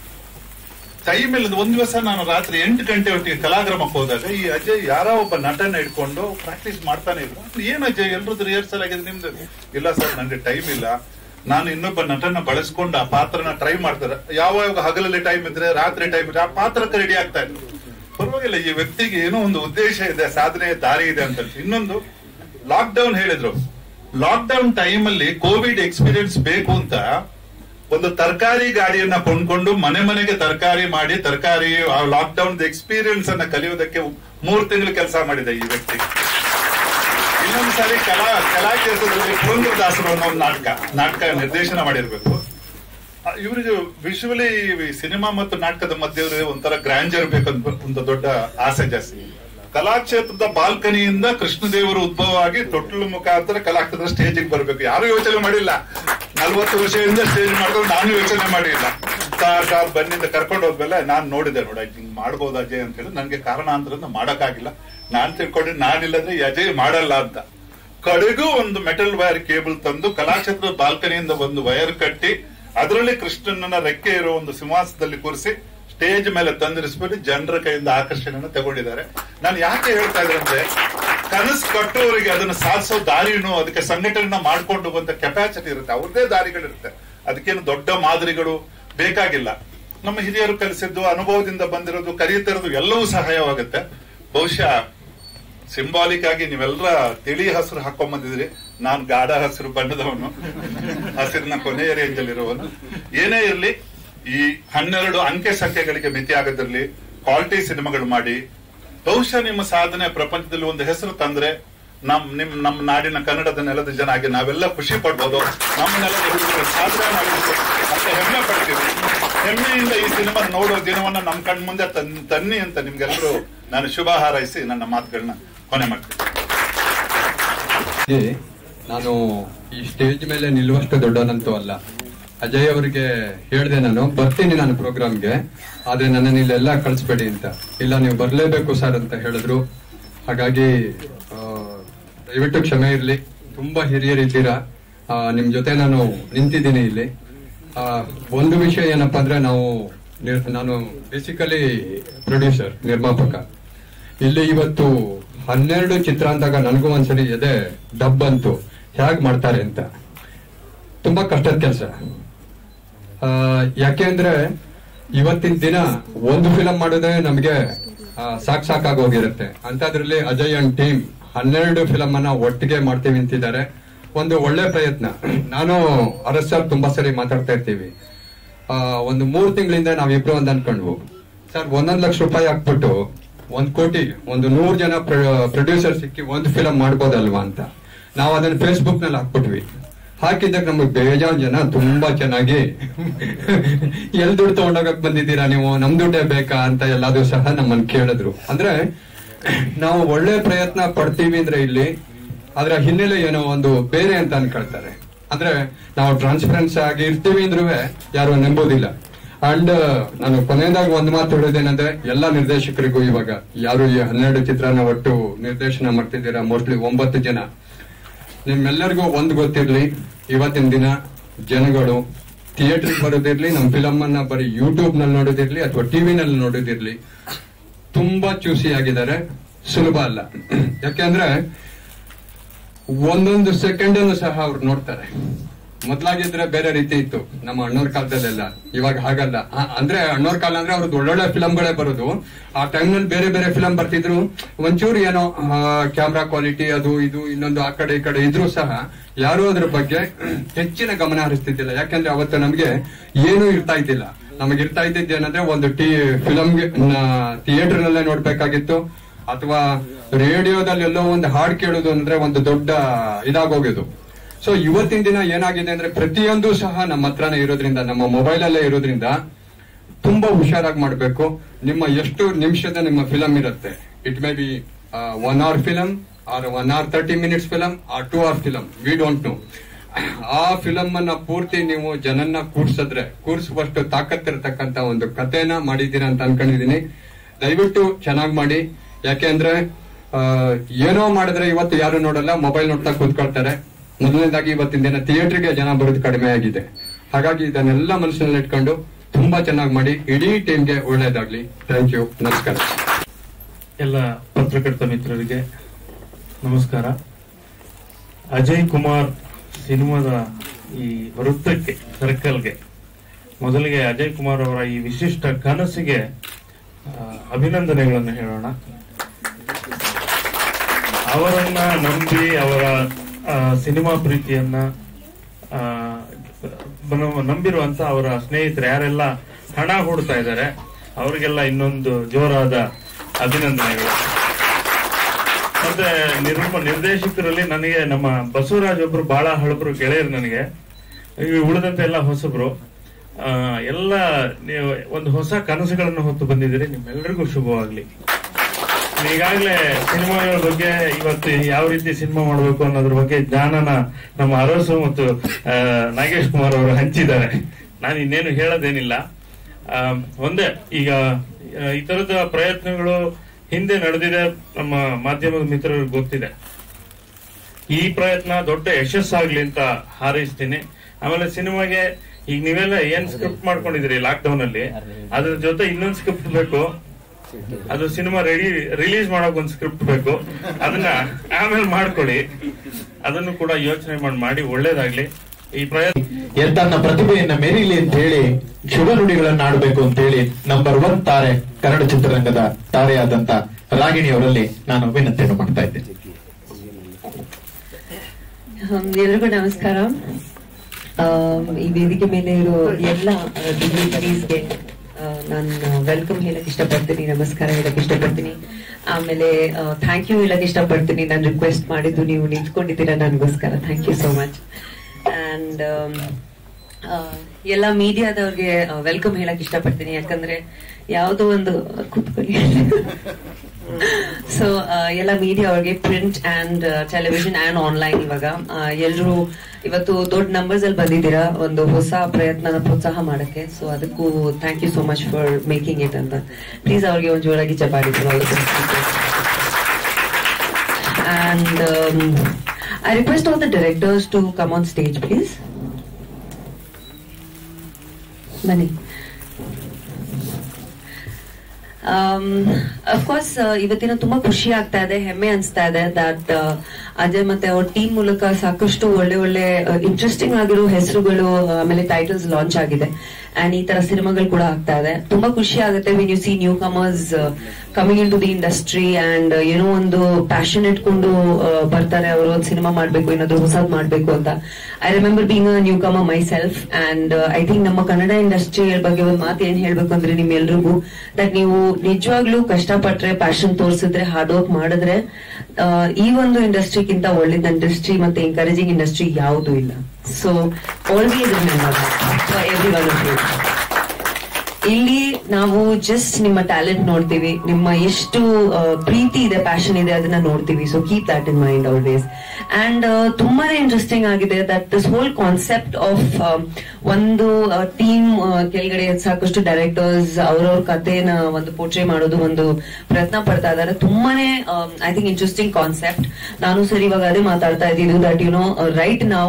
H: ಟೈಮ್ ಇಲ್ಲದ ಒಂದ್ ದಿವಸ ನಾನು ರಾತ್ರಿ ಎಂಟು ಗಂಟೆ ಹೊತ್ತಿಗೆ ಕಲಾಗ್ರಾಮಕ್ಕೆ ಹೋದಾಗ ಈ ಅಜಯ್ ಯಾರೋ ಒಬ್ಬ ನಟನ ಇಟ್ಕೊಂಡು ಪ್ರಾಕ್ಟೀಸ್ ಮಾಡ್ತಾನೆ ಇದ್ರು ಏನ್ ಅಜಯ್ ಎಲ್ರದ್ದು ರಿಹರ್ಸಲ್ ಆಗಿದೆ ನಿಮ್ದು ಇಲ್ಲ ಸರ್ ನಂಗೆ ಟೈಮ್ ಇಲ್ಲ ನಾನು ಇನ್ನೊಬ್ಬ ನಟನ ಬಳಸ್ಕೊಂಡು ಆ ಪಾತ್ರನ ಟ್ರೈ ಮಾಡ್ತಾರೆ ಯಾವಾಗ ಹಗಲಲ್ಲಿ ಟೈಮ್ ಇದ್ರೆ ರಾತ್ರಿ ಟೈಮ್ ಇದ್ರೆ ಆ ಪಾತ್ರಕ್ಕೆ ರೆಡಿ ಆಗ್ತಾ ಇದ್ರು ಪರವಾಗಿಲ್ಲ ಈ ವ್ಯಕ್ತಿಗೆ ಏನೋ ಒಂದು ಉದ್ದೇಶ ಇದೆ ಸಾಧನೆ ದಾರಿ ಇದೆ ಅಂತ ಇನ್ನೊಂದು ಲಾಕ್ ಡೌನ್ ಹೇಳಿದ್ರು ಲಾಕ್ ಡೌನ್ ಟೈಮ್ ಅಲ್ಲಿ ಕೋವಿಡ್ ಎಕ್ಸ್ಪೀರಿಯನ್ಸ್ ಬೇಕು ಅಂತ ಒಂದು ತರಕಾರಿ ಗಾಡಿಯನ್ನ ಕೊಂಡ್ಕೊಂಡು ಮನೆ ಮನೆಗೆ ತರಕಾರಿ ಮಾಡಿ ತರಕಾರಿ ಲಾಕ್ ಡೌನ್ ಎಕ್ಸ್ಪೀರಿಯನ್ಸ್ ಅನ್ನ ಕಲಿಯೋದಕ್ಕೆ ಮೂರ್ ತಿಂಗಳು ಕೆಲಸ ಮಾಡಿದೆ ಈ ವ್ಯಕ್ತಿ ಇನ್ನೊಂದು ಸಾರಿ ಕಲಾ ಕಲಾ ಕೆಲಸದಲ್ಲಿ ಪುರಂದ್ರದಾಸರು ಅನ್ನೋ ಒಂದು ನಾಟಕ ನಾಟಕ ನಿರ್ದೇಶನ ಮಾಡಿರ್ಬೇಕು ಆ, ಇವ್ರಿಗೆ ವಿಶುವಲಿ ಸಿನಿಮಾ ಮತ್ತು ನಾಟಕದ ಮಧ್ಯೆ ಒಂಥರ ಗ್ರಾಂಜರ್ ಬೇಕಂತ ಒಂದು ದೊಡ್ಡ ಆಸೆ ಜಾಸ್ತಿ ಕಲಾಕ್ಷೇತ್ರದ ಬಾಲ್ಕನಿಯಿಂದ ಕೃಷ್ಣದೇವರು ಉದ್ಭವ ಆಗಿ ತೊಟ್ಲು ಮುಖಾಂತರ ಕಲಾಕ್ಷೇತ್ರದ ಸ್ಟೇಜಿಗೆ ಬರಬೇಕು ಯಾರು ಯೋಚನೆ ಮಾಡಿಲ್ಲ ನಲ್ವತ್ತು ವರ್ಷದಿಂದ ಸ್ಟೇಜ್ ಮಾಡಿದ್ರು ನಾನು ಯೋಚನೆ ಮಾಡಿಲ್ಲ ಸಾರ್ ಸಾರ್ ಬನ್ನಿಂದ ಕರ್ಕೊಂಡು ಹೋದ್ಮೇಲೆ ನಾನ್ ನೋಡಿದೆ ನೋಡ ಹಿಂಗ್ ಮಾಡ್ಬೋದು ಅಜಯ್ ಅಂತ ಹೇಳಿ ನನ್ಗೆ ಕಾರಣಾಂತರದಿಂದ ಮಾಡಕ್ಕಾಗಿಲ್ಲ ನಾನ್ ತಿಳ್ಕೊಂಡೆ ನಾನಿಲ್ಲದ್ರೆ ಈ ಅಜಯ್ ಮಾಡಲ್ಲ ಅಂತ ಕಡೆಗೂ ಒಂದು ಮೆಟಲ್ ವೈರ್ ಕೇಬಲ್ ತಂದು ಕಲಾಕ್ಷೇತ್ರದ ಬಾಲ್ಕನಿಯಿಂದ ಒಂದು ವೈರ್ ಕಟ್ಟಿ ಅದರಲ್ಲಿ ಕೃಷ್ಣನನ್ನ ರೆಕ್ಕೆ ಇರೋ ಒಂದು ಸಿಂಹಾಸನದಲ್ಲಿ ಕೂರಿಸಿ ಸ್ಟೇಜ್ ಮೇಲೆ ತಂದಿರಿಸ್ಬಿಟ್ಟು ಜನರ ಕೈಯಿಂದ ಆಕರ್ಷಣೆಯನ್ನು ತಗೊಂಡಿದ್ದಾರೆ ನಾನು ಯಾಕೆ ಹೇಳ್ತಾ ಇದ್ರೆ ಅಂದ್ರೆ ಕನಸು ಕಟ್ಟುವವರಿಗೆ ಅದನ್ನ ಸಾಧಿಸೋ ದಾರಿನೂ ಅದಕ್ಕೆ ಸಂಘಟನೆ ಮಾಡ್ಕೊಂಡು ಹೋಗುವಂತ ಕೆಪಾಸಿಟಿ ಇರುತ್ತೆ ಅವ್ರದೇ ದಾರಿಗಳಿರುತ್ತೆ ಅದಕ್ಕೇನು ದೊಡ್ಡ ಮಾದರಿಗಳು ಬೇಕಾಗಿಲ್ಲ ನಮ್ಮ ಹಿರಿಯರು ಕಲಿಸಿದ್ದು ಅನುಭವದಿಂದ ಬಂದಿರೋದು ಕಲಿಯುತ್ತಿರೋದು ಎಲ್ಲವೂ ಸಹಾಯವಾಗುತ್ತೆ ಬಹುಶಃ ಸಿಂಬಾಲಿಕ್ ಆಗಿ ನೀವೆಲ್ಲರ ತಿಳಿ ಹಸಿರು ಹಾಕೊಂಡ್ ಬಂದಿದ್ರಿ ನಾನು ಗಾಢ ಹಸಿರು ಬಣ್ಣದವನು ಹಸಿರಿನ ಕೊನೆಯ ರೇಂಜ್ ಅಲ್ಲಿರುವನು ಏನೇ ಇರಲಿ ಈ ಹನ್ನೆರಡು ಅಂಕೆ ಸಂಖ್ಯೆಗಳಿಗೆ ಮಿತಿ ಆಗದಿರ್ಲಿ ಕ್ವಾಲಿಟಿ ಸಿನಿಮಾಗಳು ಮಾಡಿ ಬಹುಶಃ ನಿಮ್ಮ ಸಾಧನೆ ಪ್ರಪಂಚದಲ್ಲಿ ಒಂದು ಹೆಸರು ತಂದ್ರೆ ನಮ್ ನಿಮ್ ನಮ್ಮ ನಾಡಿನ ಕನ್ನಡದ ನೆಲದ ಜನ ಆಗಿ ನಾವೆಲ್ಲ ಖುಷಿ ಪಡ್ಬೋದು ನಮ್ಮ ನೆಲದ ಹುಡುಗರು ಸಾಧನೆ ಮಾಡಿದ್ರು ಅಂತ ಹೆಮ್ಮೆ ಪಡ್ತೀವಿ ಹೆಮ್ಮೆಯಿಂದ ಈ ಸಿನಿಮಾ ನೋಡೋ ದಿನವನ್ನ ನಮ್ ಕಣ್ ಮುಂದೆ ತನ್- ತನ್ನಿ ಅಂತ ನಿಮ್ಗೆಲ್ಲರೂ ನಾನು ಶುಭ ಹಾರೈಸಿ ನನ್ನ ಮಾತುಗಳನ್ನ ಕೊನೆ ಮಾಡ್ತೀನಿ
I: ಹಾಗೆ ನಾನು ಈ ಸ್ಟೇಜ್ ಮೇಲೆ ನಿಲ್ಲುವಷ್ಟು ದೊಡ್ಡವನಂತೂ ಅಲ್ಲ ಅಜಯ್ ಅವರಿಗೆ ಹೇಳ್ದೆ ನಾನು ಬರ್ತೀನಿ ನಾನು ಪ್ರೋಗ್ರಾಮ್ಗೆ ಆದ್ರೆ ನನ್ನನ್ನು ಇಲ್ಲೆಲ್ಲ ಕಳಿಸ್ಬೇಡಿ ಅಂತ ಇಲ್ಲ ನೀವು ಬರ್ಲೇಬೇಕು ಸರ್ ಅಂತ ಹೇಳಿದ್ರು ಹಾಗಾಗಿ ಆ, ದಯವಿಟ್ಟು ಕ್ಷಮೆ ಇರ್ಲಿ ತುಂಬಾ ಹಿರಿಯರಿದ್ದೀರಾ ಆ, ನಿಮ್ ಜೊತೆ ನಾನು ನಿಂತಿದ್ದೀನಿ ಇಲ್ಲಿ ಆ, ಒಂದು ವಿಷಯ ಏನಪ್ಪಾ ಅಂದ್ರೆ ನಾವು ನಿರ್- ನಾನು ಬೇಸಿಕಲಿ ಪ್ರೊಡ್ಯೂಸರ್ ನಿರ್ಮಾಪಕ ಇಲ್ಲಿ ಇವತ್ತು ಹನ್ನೆರಡು ಚಿತ್ರ ಅಂದಾಗ ನನಗೂ ಒಂದ್ಸರಿ ಎದೆ ಡಬ್ ಬಂತು ಹೇಗ್ ಮಾಡ್ತಾರೆ ಅಂತ ತುಂಬಾ ಕಷ್ಟದ ಕೆಲಸ ಯಾಕೆ ಅಂದ್ರೆ ಇವತ್ತಿನ ದಿನ ಒಂದು ಫಿಲಂ ಮಾಡೋದೇ ನಮಗೆ ಸಾಕ್ ಸಾಕಾಗಿ ಹೋಗಿರುತ್ತೆ ಅಂತದ್ರಲ್ಲಿ ಅಜಯ್ ಅಂಡ್ ಟೀಮ್ ಹನ್ನೆರಡು ಫಿಲಂ ಅನ್ನ ಒಟ್ಟಿಗೆ ಮಾಡ್ತೀವಿ ಅಂತಿದ್ದಾರೆ ಒಂದು ಒಳ್ಳೆ ಪ್ರಯತ್ನ ನಾನು ಅರಸ್ ಸರ್ ತುಂಬಾ ಸರಿ ಮಾತಾಡ್ತಾ ಇರ್ತೀವಿ ಆ, ಒಂದು ಮೂರ್ ತಿಂಗಳಿಂದ ನಾವಿಬ್ರು ಒಂದ್ ಅನ್ಕೊಂಡ್ವು ಸರ್ ಒಂದೊಂದ್ ಲಕ್ಷ ರೂಪಾಯಿ ಹಾಕ್ಬಿಟ್ಟು ಒಂದ್ ಕೋಟಿ ಒಂದು ನೂರ್ ಜನ ಪ್ರೊಡ್ಯೂಸರ್ ಸಿಕ್ಕಿ ಒಂದು ಫಿಲಂ ಮಾಡ್ಬೋದಲ್ವಾ ಅಂತ ನಾವು ಅದನ್ನ ಫೇಸ್ಬುಕ್ ನಲ್ಲಿ ಹಾಕ್ಬಿಟ್ವಿ ಹಾಕಿದಾಗ ನಮಗೆ ಬೇಜಾನ್ ಜನ ತುಂಬಾ ಚೆನ್ನಾಗಿ ಎಲ್ ದುಡ್ಡು ತಗೊಂಡೋಗಕ್ ಬಂದಿದ್ದೀರಾ ನೀವು ನಮ್ ದುಡ್ಡೇ ಬೇಕಾ ಅಂತ ಎಲ್ಲಾದ್ರು ಸಹ ನಮ್ಮನ್ನ ಕೇಳಿದ್ರು ಅಂದ್ರೆ ನಾವು ಒಳ್ಳೆ ಪ್ರಯತ್ನ ಪಡ್ತೀವಿ ಅಂದ್ರೆ ಇಲ್ಲಿ ಅದ್ರ ಹಿನ್ನೆಲೆ ಏನೋ ಒಂದು ಬೇರೆ ಅಂತ ಅನ್ಕೊಳ್ತಾರೆ ಅಂದ್ರೆ ನಾವು ಟ್ರಾನ್ಸ್ಪರೆನ್ಸ್ ಆಗಿ ಇರ್ತೀವಿ ಅಂದ್ರೂ ಯಾರು ನಂಬೋದಿಲ್ಲ ಅಂಡ್ ನಾನು ಕೊನೆಯದಾಗಿ ಒಂದ್ ಮಾತು ಹೇಳೋದೇನಂದ್ರೆ ಎಲ್ಲಾ ನಿರ್ದೇಶಕರಿಗೂ ಇವಾಗ ಯಾರು ಈ ಹನ್ನೆರಡು ಚಿತ್ರನ ಒಟ್ಟು ನಿರ್ದೇಶನ ಮಾಡ್ತಿದ್ದೀರಾ ಮೋಸ್ಟ್ಲಿ ಒಂಬತ್ತು ಜನ ನಿಮ್ಮೆಲ್ಲರಿಗೂ ಒಂದ್ ಗೊತ್ತಿರ್ಲಿ ಇವತ್ತಿನ ದಿನ ಜನಗಳು ಥಿಯೇಟರ್ ಬರೋದಿರ್ಲಿ ನಮ್ ಫಿಲಮ್ ಅನ್ನ ಬರೀ ಯೂಟ್ಯೂಬ್ ನಲ್ಲಿ ನೋಡೋದಿರ್ಲಿ ಅಥವಾ ಟಿವಿ ನಲ್ಲಿ ನೋಡೋದಿರ್ಲಿ ತುಂಬಾ ಚೂಸಿ ಆಗಿದ್ದಾರೆ ಸುಲಭ ಅಲ್ಲ ಯಾಕೆಂದ್ರೆ ಒಂದೊಂದು ಸೆಕೆಂಡ್ ಅನ್ನು ಸಹ ಅವ್ರು ನೋಡ್ತಾರೆ ಮೊದ್ಲಾಗಿದ್ರೆ ಬೇರೆ ರೀತಿ ಇತ್ತು ನಮ್ಮ ಅಣ್ಣವ್ರ ಕಾಲದಲ್ಲೆಲ್ಲ ಇವಾಗ ಹಾಗಲ್ಲ ಆ- ಅಂದ್ರೆ ಅಣ್ಣವ್ರ ಕಾಲ ಅಂದ್ರೆ ಅವ್ರದ್ದು ಒಳ್ಳೊಳ್ಳೆ ಫಿಲಂಗಳೇ ಬರೋದು ಆ ಟೈಮ್ ನಲ್ಲಿ ಬೇರೆ ಬೇರೆ ಫಿಲಂ ಬರ್ತಿದ್ರು ಒಂಚೂರು ಏನೋ ಕ್ಯಾಮ್ರಾ ಕ್ವಾಲಿಟಿ ಅದು ಇದು ಇನ್ನೊಂದು ಆ ಕಡೆ ಈ ಕಡೆ ಇದ್ರೂ ಸಹ ಯಾರು ಅದ್ರ ಬಗ್ಗೆ ಹೆಚ್ಚಿನ ಗಮನ ಹರಿಸ್ತಿದ್ದಿಲ್ಲ ಯಾಕಂದ್ರೆ ಅವತ್ತು ನಮ್ಗೆ ಏನೂ ಇರ್ತಾ ಇದ್ದಿಲ್ಲ ನಮಗೆ ಇರ್ತಾ ಇದ್ದಿದ್ದು ಏನಂದ್ರೆ ಒಂದು ಟಿ ಫಿಲಂಗೆ ಥಿಯೇಟರ್ ನಲ್ಲೇ ನೋಡ್ಬೇಕಾಗಿತ್ತು ಅಥವಾ ರೇಡಿಯೋದಲ್ಲಿ ಎಲ್ಲೋ ಒಂದು ಹಾಡ್ ಕೇಳೋದು ಅಂದ್ರೆ ಒಂದು ದೊಡ್ಡ ಇದಾಗೋಗೋದು ಸೊ ಇವತ್ತಿನ ದಿನ ಏನಾಗಿದೆ ಅಂದ್ರೆ ಪ್ರತಿಯೊಂದು ಸಹ ನಮ್ಮ ಹತ್ರನೇ ಇರೋದ್ರಿಂದ ನಮ್ಮ ಮೊಬೈಲ್ ಅಲ್ಲೇ ಇರೋದ್ರಿಂದ ತುಂಬಾ ಹುಷಾರಾಗಿ ಮಾಡ್ಬೇಕು ನಿಮ್ಮ ಎಷ್ಟು ನಿಮಿಷದ ನಿಮ್ಮ ಫಿಲಂ ಇರುತ್ತೆ it may be one hour film or one hour thirty minutes film or two hour film we don't know ಆ ಫಿಲಂ ಅನ್ನ ಪೂರ್ತಿ ನೀವು ಜನನ್ನ ಕೂಡ್ಸಿದ್ರೆ ಕೂರ್ಸುವಷ್ಟು ತಾಕತ್ತಿರ್ತಕ್ಕಂತ ಒಂದು ಕಥೆನ ಮಾಡಿದ್ದೀರಾ ಅಂತ ಅನ್ಕೊಂಡಿದೀನಿ ದಯವಿಟ್ಟು ಚೆನ್ನಾಗಿ ಮಾಡಿ ಯಾಕೆಂದ್ರೆ ಆ, ಏನೋ ಮಾಡಿದ್ರೆ ಇವತ್ತು ಯಾರು ನೋಡಲ್ಲ ಮೊಬೈಲ್ ನೋಡ್ತಾ ಕೂತ್ಕೊಳ್ತಾರೆ ಮೊದಲನೇದಾಗಿ ಇವತ್ತಿನ ದಿನ ಥಿಯೇಟರ್ಗೆ ಜನ ಬರೋದು ಕಡಿಮೆ ಆಗಿದೆ ಹಾಗಾಗಿ ಇದನ್ನೆಲ್ಲ ಮನಸ್ಸಿನಲ್ಲಿ ಇಟ್ಕೊಂಡು ತುಂಬಾ ಚೆನ್ನಾಗಿ ಮಾಡಿ ಇಡೀ ಟೀಮ್ಗೆ ಒಳ್ಳೇದಾಗ್ಲಿ ಥ್ಯಾಂಕ್ ಯು ನಮಸ್ಕಾರ
J: ಎಲ್ಲ ಪತ್ರಕರ್ತ ಮಿತ್ರರಿಗೆ ನಮಸ್ಕಾರ ಅಜಯ್ ಕುಮಾರ್ ಸಿನಿಮಾದ ಈ ವೃತ್ತಕ್ಕೆ ಸರ್ಕಲ್ಗೆ ಮೊದಲಿಗೆ ಅಜಯ್ ಕುಮಾರ್ ಅವರ ಈ ವಿಶಿಷ್ಟ ಕನಸಿಗೆ ಆ, ಅಭಿನಂದನೆಗಳನ್ನು ಹೇಳೋಣ ಅವರನ್ನ ನಂಬಿ ಅವರ ಆ, ಸಿನಿಮಾ ಪ್ರೀತಿಯನ್ನ ಆ, ಬನ- ನಂಬಿರುವಂತ ಅವರ ಸ್ನೇಹಿತರು ಯಾರೆಲ್ಲ ಹಣ ಹೂಡ್ತಾ ಇದ್ದಾರೆ ಅವರಿಗೆಲ್ಲ ಇನ್ನೊಂದು ಜೋರಾದ ಅಭಿನಂದನೆಗಳು ಮತ್ತೆ ನಿರೂಪ ನಿರ್ದೇಶಕರಲ್ಲಿ ನನಗೆ ನಮ್ಮ ಬಸವರಾಜ್ ಒಬ್ರು ಬಹಳ ಹಳಬರು ಗೆಳೆಯರು ನನಗೆ ಈ ಉಳಿದಂತೆ ಎಲ್ಲ ಹೊಸಬ್ರು ಆ, ಎಲ್ಲ ನೀವು ಒಂದು ಹೊಸ ಕನಸುಗಳನ್ನು ಹೊತ್ತು ಬಂದಿದ್ದೀರಿ ನಿಮ್ಮೆಲ್ಲರಿಗೂ ಶುಭವಾಗ್ಲಿ ಈಗಾಗಲೇ ಸಿನಿಮಾಗಳ ಬಗ್ಗೆ ಇವತ್ತು ಯಾವ ರೀತಿ ಸಿನಿಮಾ ಮಾಡಬೇಕು ಅನ್ನೋದ್ರ ಬಗ್ಗೆ ಜ್ಞಾನನ ನಮ್ಮ ಅರಸು ಮತ್ತು ಆ, ನಾಗೇಶ್ ಕುಮಾರ್ ಅವರು ಹಂಚಿದ್ದಾರೆ ನಾನು ಇನ್ನೇನು ಹೇಳೋದೇನಿಲ್ಲ ಆ, ಒಂದೇ ಈಗ ಆ, ಈ ತರದ ಪ್ರಯತ್ನಗಳು ಹಿಂದೆ ನಡೆದಿದೆ ನಮ್ಮ ಮಾಧ್ಯಮದ ಮಿತ್ರರಿಗೆ ಗೊತ್ತಿದೆ ಈ ಪ್ರಯತ್ನ ದೊಡ್ಡ ಯಶಸ್ಸಾಗ್ಲಿ ಅಂತ ಹಾರೈಸ್ತೀನಿ ಆಮೇಲೆ ಸಿನಿಮಾಗೆ ಈಗ ನೀವೆಲ್ಲ ಏನ್ ಸ್ಕ್ರಿಪ್ಟ್ ಮಾಡ್ಕೊಂಡಿದ್ರಿ ಲಾಕ್ ಡೌನ್ ಅಲ್ಲಿ ಅದ್ರ ಜೊತೆ ಇನ್ನೊಂದು ಸ್ಕ್ರಿಪ್ಟ್ ಬೇಕು ಅದು ಸಿನಿಮಾ ರೆಡಿ ರಿಲೀಸ್ ಮಾಡೋಕ್ ಒಂದು ಸ್ಕ್ರಿಪ್ಟ್ ಬೇಕು ಅದನ್ನ ಆಮೇಲೆ ಮಾಡ್ಕೊಡಿ ಅದನ್ನು ಕೂಡ ಯೋಚನೆ ಮಾಡಿ ಮಾಡಿ ಒಳ್ಳೇದಾಗ್ಲಿ ಈ ಪ್ರಯತ್ನ
B: ತನ್ನ ಪ್ರತಿಭೆಯನ್ನ ಮೆರೀಲಿ ಅಂತ ಹೇಳಿ ಶುಭ ನುಡಿಗಳನ್ನ ಆಡಬೇಕು ಅಂತ ಹೇಳಿ ನಂಬರ್ ಒನ್ ತಾರೆ ಕನ್ನಡ ಚಿತ್ರರಂಗದ ತಾರೆಯಾದಂತ ರಾಗಿಣಿ ಅವರಲ್ಲಿ ನಾನು ವಿನಂತಿಯನ್ನು ಮಾಡ್ತಾ ಇದ್ದೇನೆ
K: ಹ್ಮ್, ಎಲ್ರಿಗೂ ನಮಸ್ಕಾರ ಆಮ್, ಈ ವೇದಿಕೆ ಮೇಲೆ ಇರೋ ಎಲ್ಲ ಡಿಗ್ನಿಟರೀಸ್ಗೆ ನಾನು ವೆಲ್ಕಮ್ ಹೇಳಕ್ ಇಷ್ಟಪಡ್ತೀನಿ ನಮಸ್ಕಾರ ಹೇಳಕ್ ಇಷ್ಟಪಡ್ತೀನಿ ಆಮೇಲೆ ಥ್ಯಾಂಕ್ ಯು ಹೇಳಕ್ ಇಷ್ಟಪಡ್ತೀನಿ ನಾನು ರಿಕ್ವೆಸ್ಟ್ ಮಾಡಿದ್ದು ನೀವು ನಿಂತ್ಕೊಂಡಿದ್ದೀರಾ ನನಗೋಸ್ಕರ thank you so much and ಎಲ್ಲ ಮೀಡಿಯಾದವ್ರಿಗೆ ವೆಲ್ಕಮ್ ಹೇಳಕ್ ಇಷ್ಟಪಡ್ತೀನಿ ಯಾಕಂದ್ರೆ ಯಾವುದೋ ಒಂದು ಕೂತ್ಕೊಳ್ಳಿ ಸೊ ಎಲ್ಲ ಮೀಡಿಯಾ ಅವ್ರಿಗೆ print and television and online ಇವಾಗ ಎಲ್ಲರೂ ಇವತ್ತು ದೊಡ್ಡ ನಂಬರ್ಸ್ ಅಲ್ಲಿ ಬಂದಿದ್ದೀರಾ ಒಂದು ಹೊಸ ಪ್ರಯತ್ನನ ಪ್ರೋತ್ಸಾಹ ಮಾಡಕ್ಕೆ ಸೊ ಅದಕ್ಕೂ thank you so much for making it ಅಂತ ಪ್ಲೀಸ್ ಅವ್ರಿಗೆ ಒಂದು ಜೋರಾಗಿ ಚಪಾಡಿ and I request all the directors to come on stage please ಬನ್ನಿ ಅಫ್ಕೋರ್ಸ್ ಇವತ್ತಿನ ತುಂಬಾ ಖುಷಿ ಆಗ್ತಾ ಇದೆ ಹೆಮ್ಮೆ ಅನ್ಸ್ತಾ ಇದೆ ದಟ್ ಅಜಯ್ ಮತ್ತೆ ಅವ್ರ ಟೀಮ್ ಮೂಲಕ ಸಾಕಷ್ಟು ಒಳ್ಳೆ ಒಳ್ಳೆ ಇಂಟ್ರೆಸ್ಟಿಂಗ್ ಆಗಿರೋ ಹೆಸರುಗಳು ಆಮೇಲೆ ಟೈಟಲ್ಸ್ ಲಾಂಚ್ ಆಗಿದೆ ಅಂಡ್ ಈ ತರ ಸಿನಿಮಾಗಳು ಕೂಡ ಆಗ್ತಾ ಇದೆ ತುಂಬಾ ಖುಷಿ ಆಗುತ್ತೆ when you see newcomers coming into the industry and ಏನೋ ಒಂದು ಪ್ಯಾಷನ್ ಇಟ್ಕೊಂಡು ಆ, ಬರ್ತಾರೆ ಅವರು ಒಂದು ಸಿನಿಮಾ ಮಾಡ್ಬೇಕು ಏನಾದ್ರು ಹೊಸದ್ ಮಾಡ್ಬೇಕು ಅಂತ I remember being a newcomer myself and I think ನಮ್ಮ ಕನ್ನಡ ಇಂಡಸ್ಟ್ರಿ ಬಗ್ಗೆ ಒಂದು ಮಾತು ಏನ್ ಹೇಳ್ಬೇಕು ಅಂದ್ರೆ ನಿಮ್ಮೆಲ್ರಿಗೂ ದಟ್ ನೀವು ನಿಜವಾಗ್ಲೂ ಕಷ್ಟಪಟ್ರೆ ಪ್ಯಾಷನ್ ತೋರಿಸಿದ್ರೆ ಹಾರ್ಡ್ ವರ್ಕ್ ಮಾಡಿದ್ರೆ ಆ, ಈ ಒಂದು ಇಂಡಸ್ಟ್ರಿಗಿಂತ ಒಳ್ಳೇದ್ ಇಂಡಸ್ಟ್ರಿ ಮತ್ತೆ ಎಂಕರೇಜಿಂಗ್ ಇಂಡಸ್ಟ್ರಿ ಯಾವುದು ಇಲ್ಲ so always remember every one of you ಇಲ್ಲಿ ನಾವು ಜಸ್ಟ್ ನಿಮ್ಮ ಟ್ಯಾಲೆಂಟ್ ನೋಡ್ತೀವಿ ನಿಮ್ಮ ಎಷ್ಟು ಆ, ಪ್ರೀತಿ ಇದೆ ಪ್ಯಾಷನ್ ಇದೆ ಅದನ್ನ ನೋಡ್ತೀವಿ so keep that in mind always and ತುಂಬಾನೇ ಇಂಟ್ರೆಸ್ಟಿಂಗ್ ಆಗಿದೆ that this whole concept of ಒಂದು ಟೀಮ್ ಕೆಳಗಡೆ ಸಾಕಷ್ಟು ಡೈರೆಕ್ಟರ್ಸ್ ಅವ್ರವ್ರ ಕಥೆನ ಒಂದು ಪೋರ್ಟ್ರೇ ಮಾಡೋದು ಒಂದು ಪ್ರಯತ್ನ ಪಡ್ತಾ ಇದ್ದಾರೆ ತುಂಬಾನೇ ಐ ಥಿಂಕ್ ಇಂಟ್ರೆಸ್ಟಿಂಗ್ ಕಾನ್ಸೆಪ್ಟ್ ನಾನು ಸರಿ ಇವಾಗ ಅದೇ ಮಾತಾಡ್ತಾ ಇದ್ದೀನಿ ದಟ್ ಯು ನೋ ರೈಟ್ ನಾವು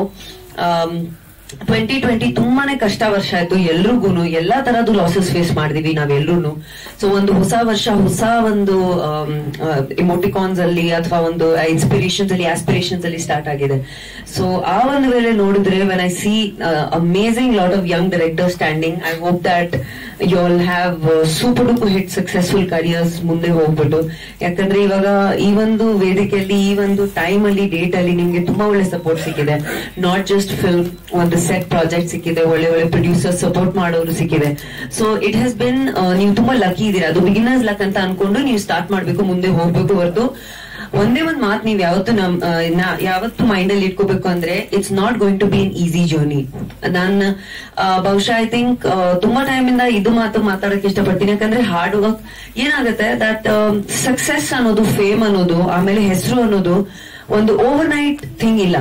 K: ಟ್ವೆಂಟಿ ಟ್ವೆಂಟಿ ತುಂಬಾನೇ ಕಷ್ಟ ವರ್ಷ ಆಯ್ತು ಎಲ್ರಿಗೂನು ಎಲ್ಲಾ ತರದ್ದು ಲಾಸಸ್ ಫೇಸ್ ಮಾಡಿದೀವಿ ನಾವೆಲ್ಲರೂ ಸೊ ಒಂದು ಹೊಸ ವರ್ಷ ಹೊಸ ಒಂದು ಇಮೋಟಿಕಾನ್ಸ್ ಅಲ್ಲಿ ಅಥವಾ ಒಂದು ಇನ್ಸ್ಪಿರೇಷನ್ಸ್ ಅಲ್ಲಿ ಆಸ್ಪಿರೇಷನ್ಸ್ ಅಲ್ಲಿ ಸ್ಟಾರ್ಟ್ ಆಗಿದೆ ಸೊ ಆ ಒಂದು ವೇಳೆ ನೋಡಿದ್ರೆ when I see amazing lot of young director standing I hope that you all have super duper hit successful careers ಮುಂದೆ ಹೋಗ್ಬಿಟ್ಟು ಯಾಕಂದ್ರೆ ಇವಾಗ ಈ ಒಂದು ವೇದಿಕೆಯಲ್ಲಿ ಈ ಒಂದು ಟೈಮ್ ಅಲ್ಲಿ ಡೇಟ್ ಅಲ್ಲಿ ನಿಮ್ಗೆ ತುಂಬಾ ಒಳ್ಳೆ ಸಪೋರ್ಟ್ ಸಿಕ್ಕಿದೆ ನಾಟ್ ಜಸ್ಟ್ ಫಿಲ್ಮ್ ಒಂದು ಸೆಟ್ ಪ್ರಾಜೆಕ್ಟ್ ಸಿಕ್ಕಿದೆ ಒಳ್ಳೆ ಒಳ್ಳೆ ಪ್ರೊಡ್ಯೂಸರ್ ಸಪೋರ್ಟ್ ಮಾಡೋರು ಸಿಕ್ಕಿದೆ ಸೊ ಇಟ್ ಹ್ಯಾಸ್ ಬಿನ್ ನೀವು ತುಂಬಾ ಲಕ್ಕಿ ಇದೀರಾ ಅದು ಬಿಗಿನರ್ಸ್ ಲಕ್ ಅಂತ ಅನ್ಕೊಂಡು ನೀವು ಸ್ಟಾರ್ಟ್ ಮಾಡ್ಬೇಕು ಮುಂದೆ ಹೋಗ್ಬೇಕು ಹೊರತು ಒಂದೇ ಒಂದ್ ಮಾತ್ ನೀವ್ ಯಾವತ್ತು ನಮ್ ಆ, ನಾ- ಯಾವತ್ತು ಮೈಂಡ್ ಅಲ್ಲಿ ಇಟ್ಕೋಬೇಕು ಅಂದ್ರೆ it's not going to be an easy journey ನಾನ್ ಆ, ಬಹುಶಃ ಐ ಥಿಂಕ್ ತುಂಬಾ ಟೈಮ್ ಇಂದ ಇದು ಮಾತು ಮಾತಾಡಕ್ ಇಷ್ಟಪಡ್ತೀನಿ ಯಾಕಂದ್ರೆ ಹಾರ್ಡ್ ವರ್ಕ್ ಏನಾಗುತ್ತೆ ದಟ್ ಸಕ್ಸೆಸ್ ಅನ್ನೋದು ಫೇಮ್ ಅನ್ನೋದು ಆಮೇಲೆ ಹೆಸರು ಅನ್ನೋದು ಒಂದು ಓವರ್ ನೈಟ್ ಥಿಂಗ್ ಇಲ್ಲ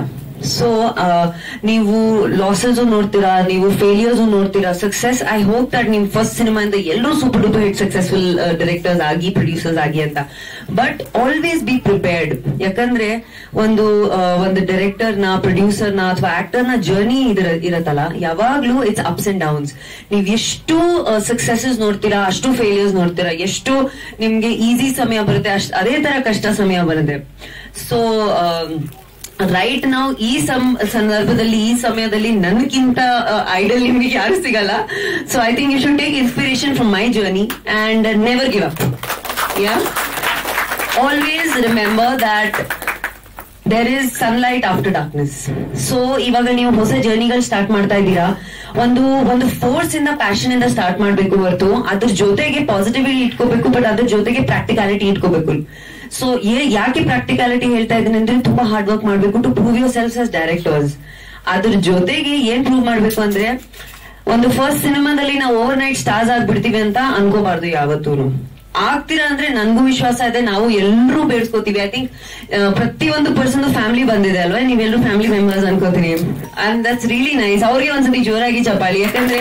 K: ಸೊ ನೀವು ಲಾಸಸ್ ನೋಡ್ತೀರಾ ನೀವು ಫೇಲಿಯರ್ಸ್ ನೋಡ್ತೀರಾ ಸಕ್ಸಸ್ ಐ ಹೋಪ್ ದಟ್ ನಿಮ್ ಫಸ್ಟ್ ಸಿನಿಮಾ ಇಂದ ಎಲ್ಲರೂ super duper hit successful directors ಆಗಿ ಪ್ರೊಡ್ಯೂಸರ್ಸ್ ಆಗಿ ಅಂತ ಬಟ್ ಆಲ್ವೇಸ್ ಬಿ ಪ್ರಿಪೇರ್ಡ್ ಯಾಕಂದ್ರೆ ಒಂದು ಆ, ಒಂದು ಡೈರೆಕ್ಟರ್ ನ ಪ್ರೊಡ್ಯೂಸರ್ ನ ಅಥವಾ ಆಕ್ಟರ್ ನ ಜರ್ನಿ ಇರತ್ತಲ್ಲ ಯಾವಾಗ್ಲೂ ಇಟ್ಸ್ ಅಪ್ಸ್ ಅಂಡ್ ಡೌನ್ಸ್ ನೀವ್ ಎಷ್ಟು ಸಕ್ಸಸಸ್ ನೋಡ್ತೀರಾ ಅಷ್ಟು ಫೇಲಿಯರ್ಸ್ ನೋಡ್ತೀರಾ ಎಷ್ಟು ನಿಮ್ಗೆ ಈಸಿ ಸಮಯ ಬರುತ್ತೆ ಅಷ್ಟ್ ಅದೇ ತರ ಕಷ್ಟ ಸಮಯ ಬರುತ್ತೆ ಸೊ ರೈಟ್ ನಾವು ಈ ಸಂ- ಸಂದರ್ಭದಲ್ಲಿ ಈ ಸಮಯದಲ್ಲಿ ನನ್ಗಿಂತ ಐಡಲ್ ನಿಮ್ಗೆ ಯಾರು ಸಿಗಲ್ಲ so I think you should take inspiration from my journey and never give up yeah always remember that there is sunlight after darkness so ಇವಾಗ ನೀವು ಹೊಸ ಜರ್ನಿಗಳು ಸ್ಟಾರ್ಟ್ ಮಾಡ್ತಾ ಇದ್ದೀರಾ ಒಂದು ಒಂದು ಫೋರ್ಸ್ ಇಂದ ಪ್ಯಾಷನ್ ಇಂದ ಸ್ಟಾರ್ಟ್ ಮಾಡ್ಬೇಕು ಹೊರತು ಅದ್ರ ಜೊತೆಗೆ ಪಾಸಿಟಿವಿಟಿ ಇಟ್ಕೋಬೇಕು ಬಟ್ ಅದ್ರ ಜೊತೆಗೆ ಪ್ರಾಕ್ಟಿಕಾಲಿಟಿ ಇಟ್ಕೋಬೇಕು ಸೊ ಯಾಕೆ ಪ್ರಾಕ್ಟಿಕಾಲಿಟಿ ಹೇಳ್ತಾ ಇದ್ದೀನಿ ಅಂದ್ರೆ ತುಂಬಾ ಹಾರ್ಡ್ ವರ್ಕ್ ಮಾಡ್ಬೇಕು to prove yourselves as directors ಅದ್ರ ಜೊತೆಗೆ ಏನ್ ಪ್ರೂವ್ ಮಾಡ್ಬೇಕು ಅಂದ್ರೆ ಒಂದು ಫಸ್ಟ್ ಸಿನಿಮಾದಲ್ಲಿ ನಾವು ಓವರ್ ನೈಟ್ ಸ್ಟಾರ್ಸ್ ಆಗ್ಬಿಡ್ತೀವಿ ಅಂತ ಅನ್ಕೋಬಾರ್ದು ಯಾವತ್ತೂ ಆಗ್ತೀರಾ ಅಂದ್ರೆ ನನ್ಗೂ ವಿಶ್ವಾಸ ಇದೆ ನಾವು ಎಲ್ಲರೂ ಬೇಡ್ಸ್ಕೋತೀವಿ ಐ ಥಿಂಕ್ ಪ್ರತಿಯೊಂದು ಪರ್ಸನ್ ಫ್ಯಾಮಿಲಿ ಬಂದಿದೆ ಅಲ್ವಾ ನೀವೆಲ್ಲರೂ ಫ್ಯಾಮಿಲಿ ಮೆಂಬರ್ಸ್ ಅನ್ಕೋತೀನಿ ಅಂಡ್ ದಟ್ಸ್ ರಿಯಲಿ ನೈಸ್ ಅವ್ರಿಗೆ ಒಂದ್ಸತಿ ಜೋರಾಗಿ ಚಪಾಳಿ ಯಾಕಂದ್ರೆ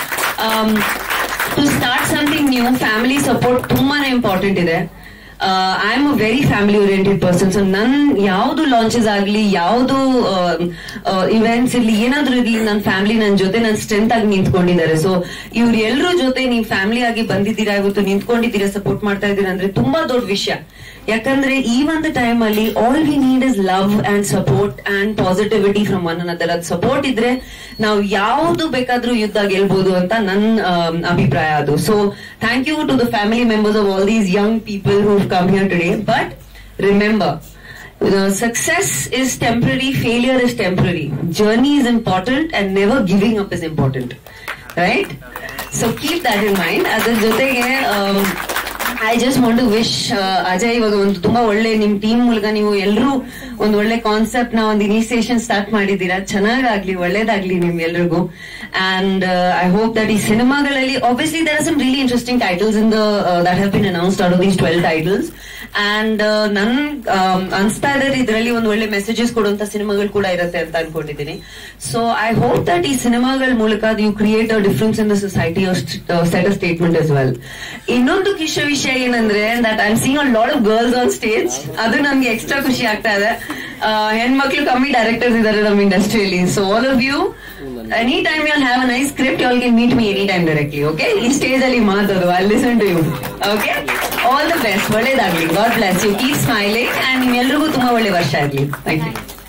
K: to start something new family support ತುಂಬಾನೇ ಇಂಪಾರ್ಟೆಂಟ್ ಇದೆ I am a very family oriented person so ನನ್ ಯಾವ್ದು ಲಾಂಚಸ್ ಆಗ್ಲಿ ಯಾವ್ದು ಇವೆಂಟ್ಸ್ ಇರ್ಲಿ ಏನಾದ್ರೂ ಇರ್ಲಿ ನನ್ನ ಫ್ಯಾಮಿಲಿ ನನ್ನ ಜೊತೆ ನನ್ನ ಸ್ಟ್ರೆಂತ್ ಆಗಿ ನಿಂತ್ಕೊಂಡಿದ್ದಾರೆ ಸೊ ಇವ್ರ ಎಲ್ರ ಜೊತೆ ನೀವು ಫ್ಯಾಮಿಲಿ ಆಗಿ ಬಂದಿದ್ದೀರಾ ಇವತ್ತು ನಿಂತ್ಕೊಂಡಿದ್ದೀರಾ ಸಪೋರ್ಟ್ ಮಾಡ್ತಾ ಇದ್ದೀರಾ ಅಂದ್ರೆ ತುಂಬಾ ದೊಡ್ಡ ವಿಷಯ ಯಾಕಂದ್ರೆ ಈ ಒಂದು ಟೈಮ್ ಅಲ್ಲಿ all we need is love and support and positivity from one another ಅದ್ ಸಪೋರ್ಟ್ ಇದ್ರೆ ನಾವು ಯಾವ್ದು ಬೇಕಾದ್ರೂ ಯುದ್ಧ ಗೆಲ್ಬಹುದು ಅಂತ ನನ್ನ ಅಭಿಪ್ರಾಯ ಅದು so thank you to the family members of all these young people who come here today but remember success is temporary, failure is temporary. Journey is important and never giving up is important. Right? So keep that in mind. ಅದ್ರ ಜೊತೆಗೆ I just want to wish Ajay ಇವಾಗ ಒಂದು ತುಂಬಾ ಒಳ್ಳೆ ನಿಮ್ team ಮೂಲಕ ನೀವು ಎಲ್ಲರೂ ಒಂದು ಒಳ್ಳೆ ಕಾನ್ಸೆಪ್ಟ್ ನ ಒಂದು ಇನಿಷಿಯೇಷನ್ ಸ್ಟಾರ್ಟ್ ಮಾಡಿದ್ದೀರಾ ಚೆನ್ನಾಗಾಗ್ಲಿ ಒಳ್ಳೇದಾಗ್ಲಿ ನಿಮ್ ಎಲ್ರಿಗೂ ಅಂಡ್ ಐ ಹೋಪ್ ದಟ್ ಈ ಸಿನಿಮಾಗಳಲ್ಲಿ obviously there are some really interesting titles in that have been announced out of these twelve titles and ನನ್ ಆಮ್, ಅನ್ಸ್ತಾ ಇದೆ ಇದರಲ್ಲಿ ಒಂದು ಒಳ್ಳೆ ಮೆಸೇಜಸ್ ಕೊಡುವಂತ ಸಿನಿಮಾಗಳು ಕೂಡ ಇರುತ್ತೆ ಅಂತ ಅನ್ಕೊಂಡಿದ್ದೀನಿ ಸೊ ಐ ಹೋಪ್ ದಟ್ ಈ ಸಿನಿಮಾಗಳ ಮೂಲಕ you create a difference in the society set a statement as well ಇನ್ನೊಂದು ಕಿಶ ವಿಷಯ ಏನಂದ್ರೆ that I seeing a lot of girls on stage ಅದು ನಮ್ಗೆ ಎಕ್ಸ್ಟ್ರಾ ಖುಷಿ ಆಗ್ತಾ ಇದೆ ಆ, ಹೆಣ್ಮಕ್ಳು ಕಮ್ಮಿ ಡೈರೆಕ್ಟರ್ಸ್ ಇದಾರೆ ನಮ್ಮ ಇಂಡಸ್ಟ್ರಿಯಲ್ಲಿ so all of you any time you have a nice script you can meet me any time directly okay ಈ ಸ್ಟೇಜ್ ಅಲ್ಲಿ ಮಾತಾಡು I listen to you okay all the best ಒಳ್ಳೇದಾಗ್ಲಿ God bless you keep smiling and ನಿಮ್ಮೆಲ್ರಿಗೂ ತುಂಬಾ ಒಳ್ಳೆ ವರ್ಷ ಆಗ್ಲಿ thank you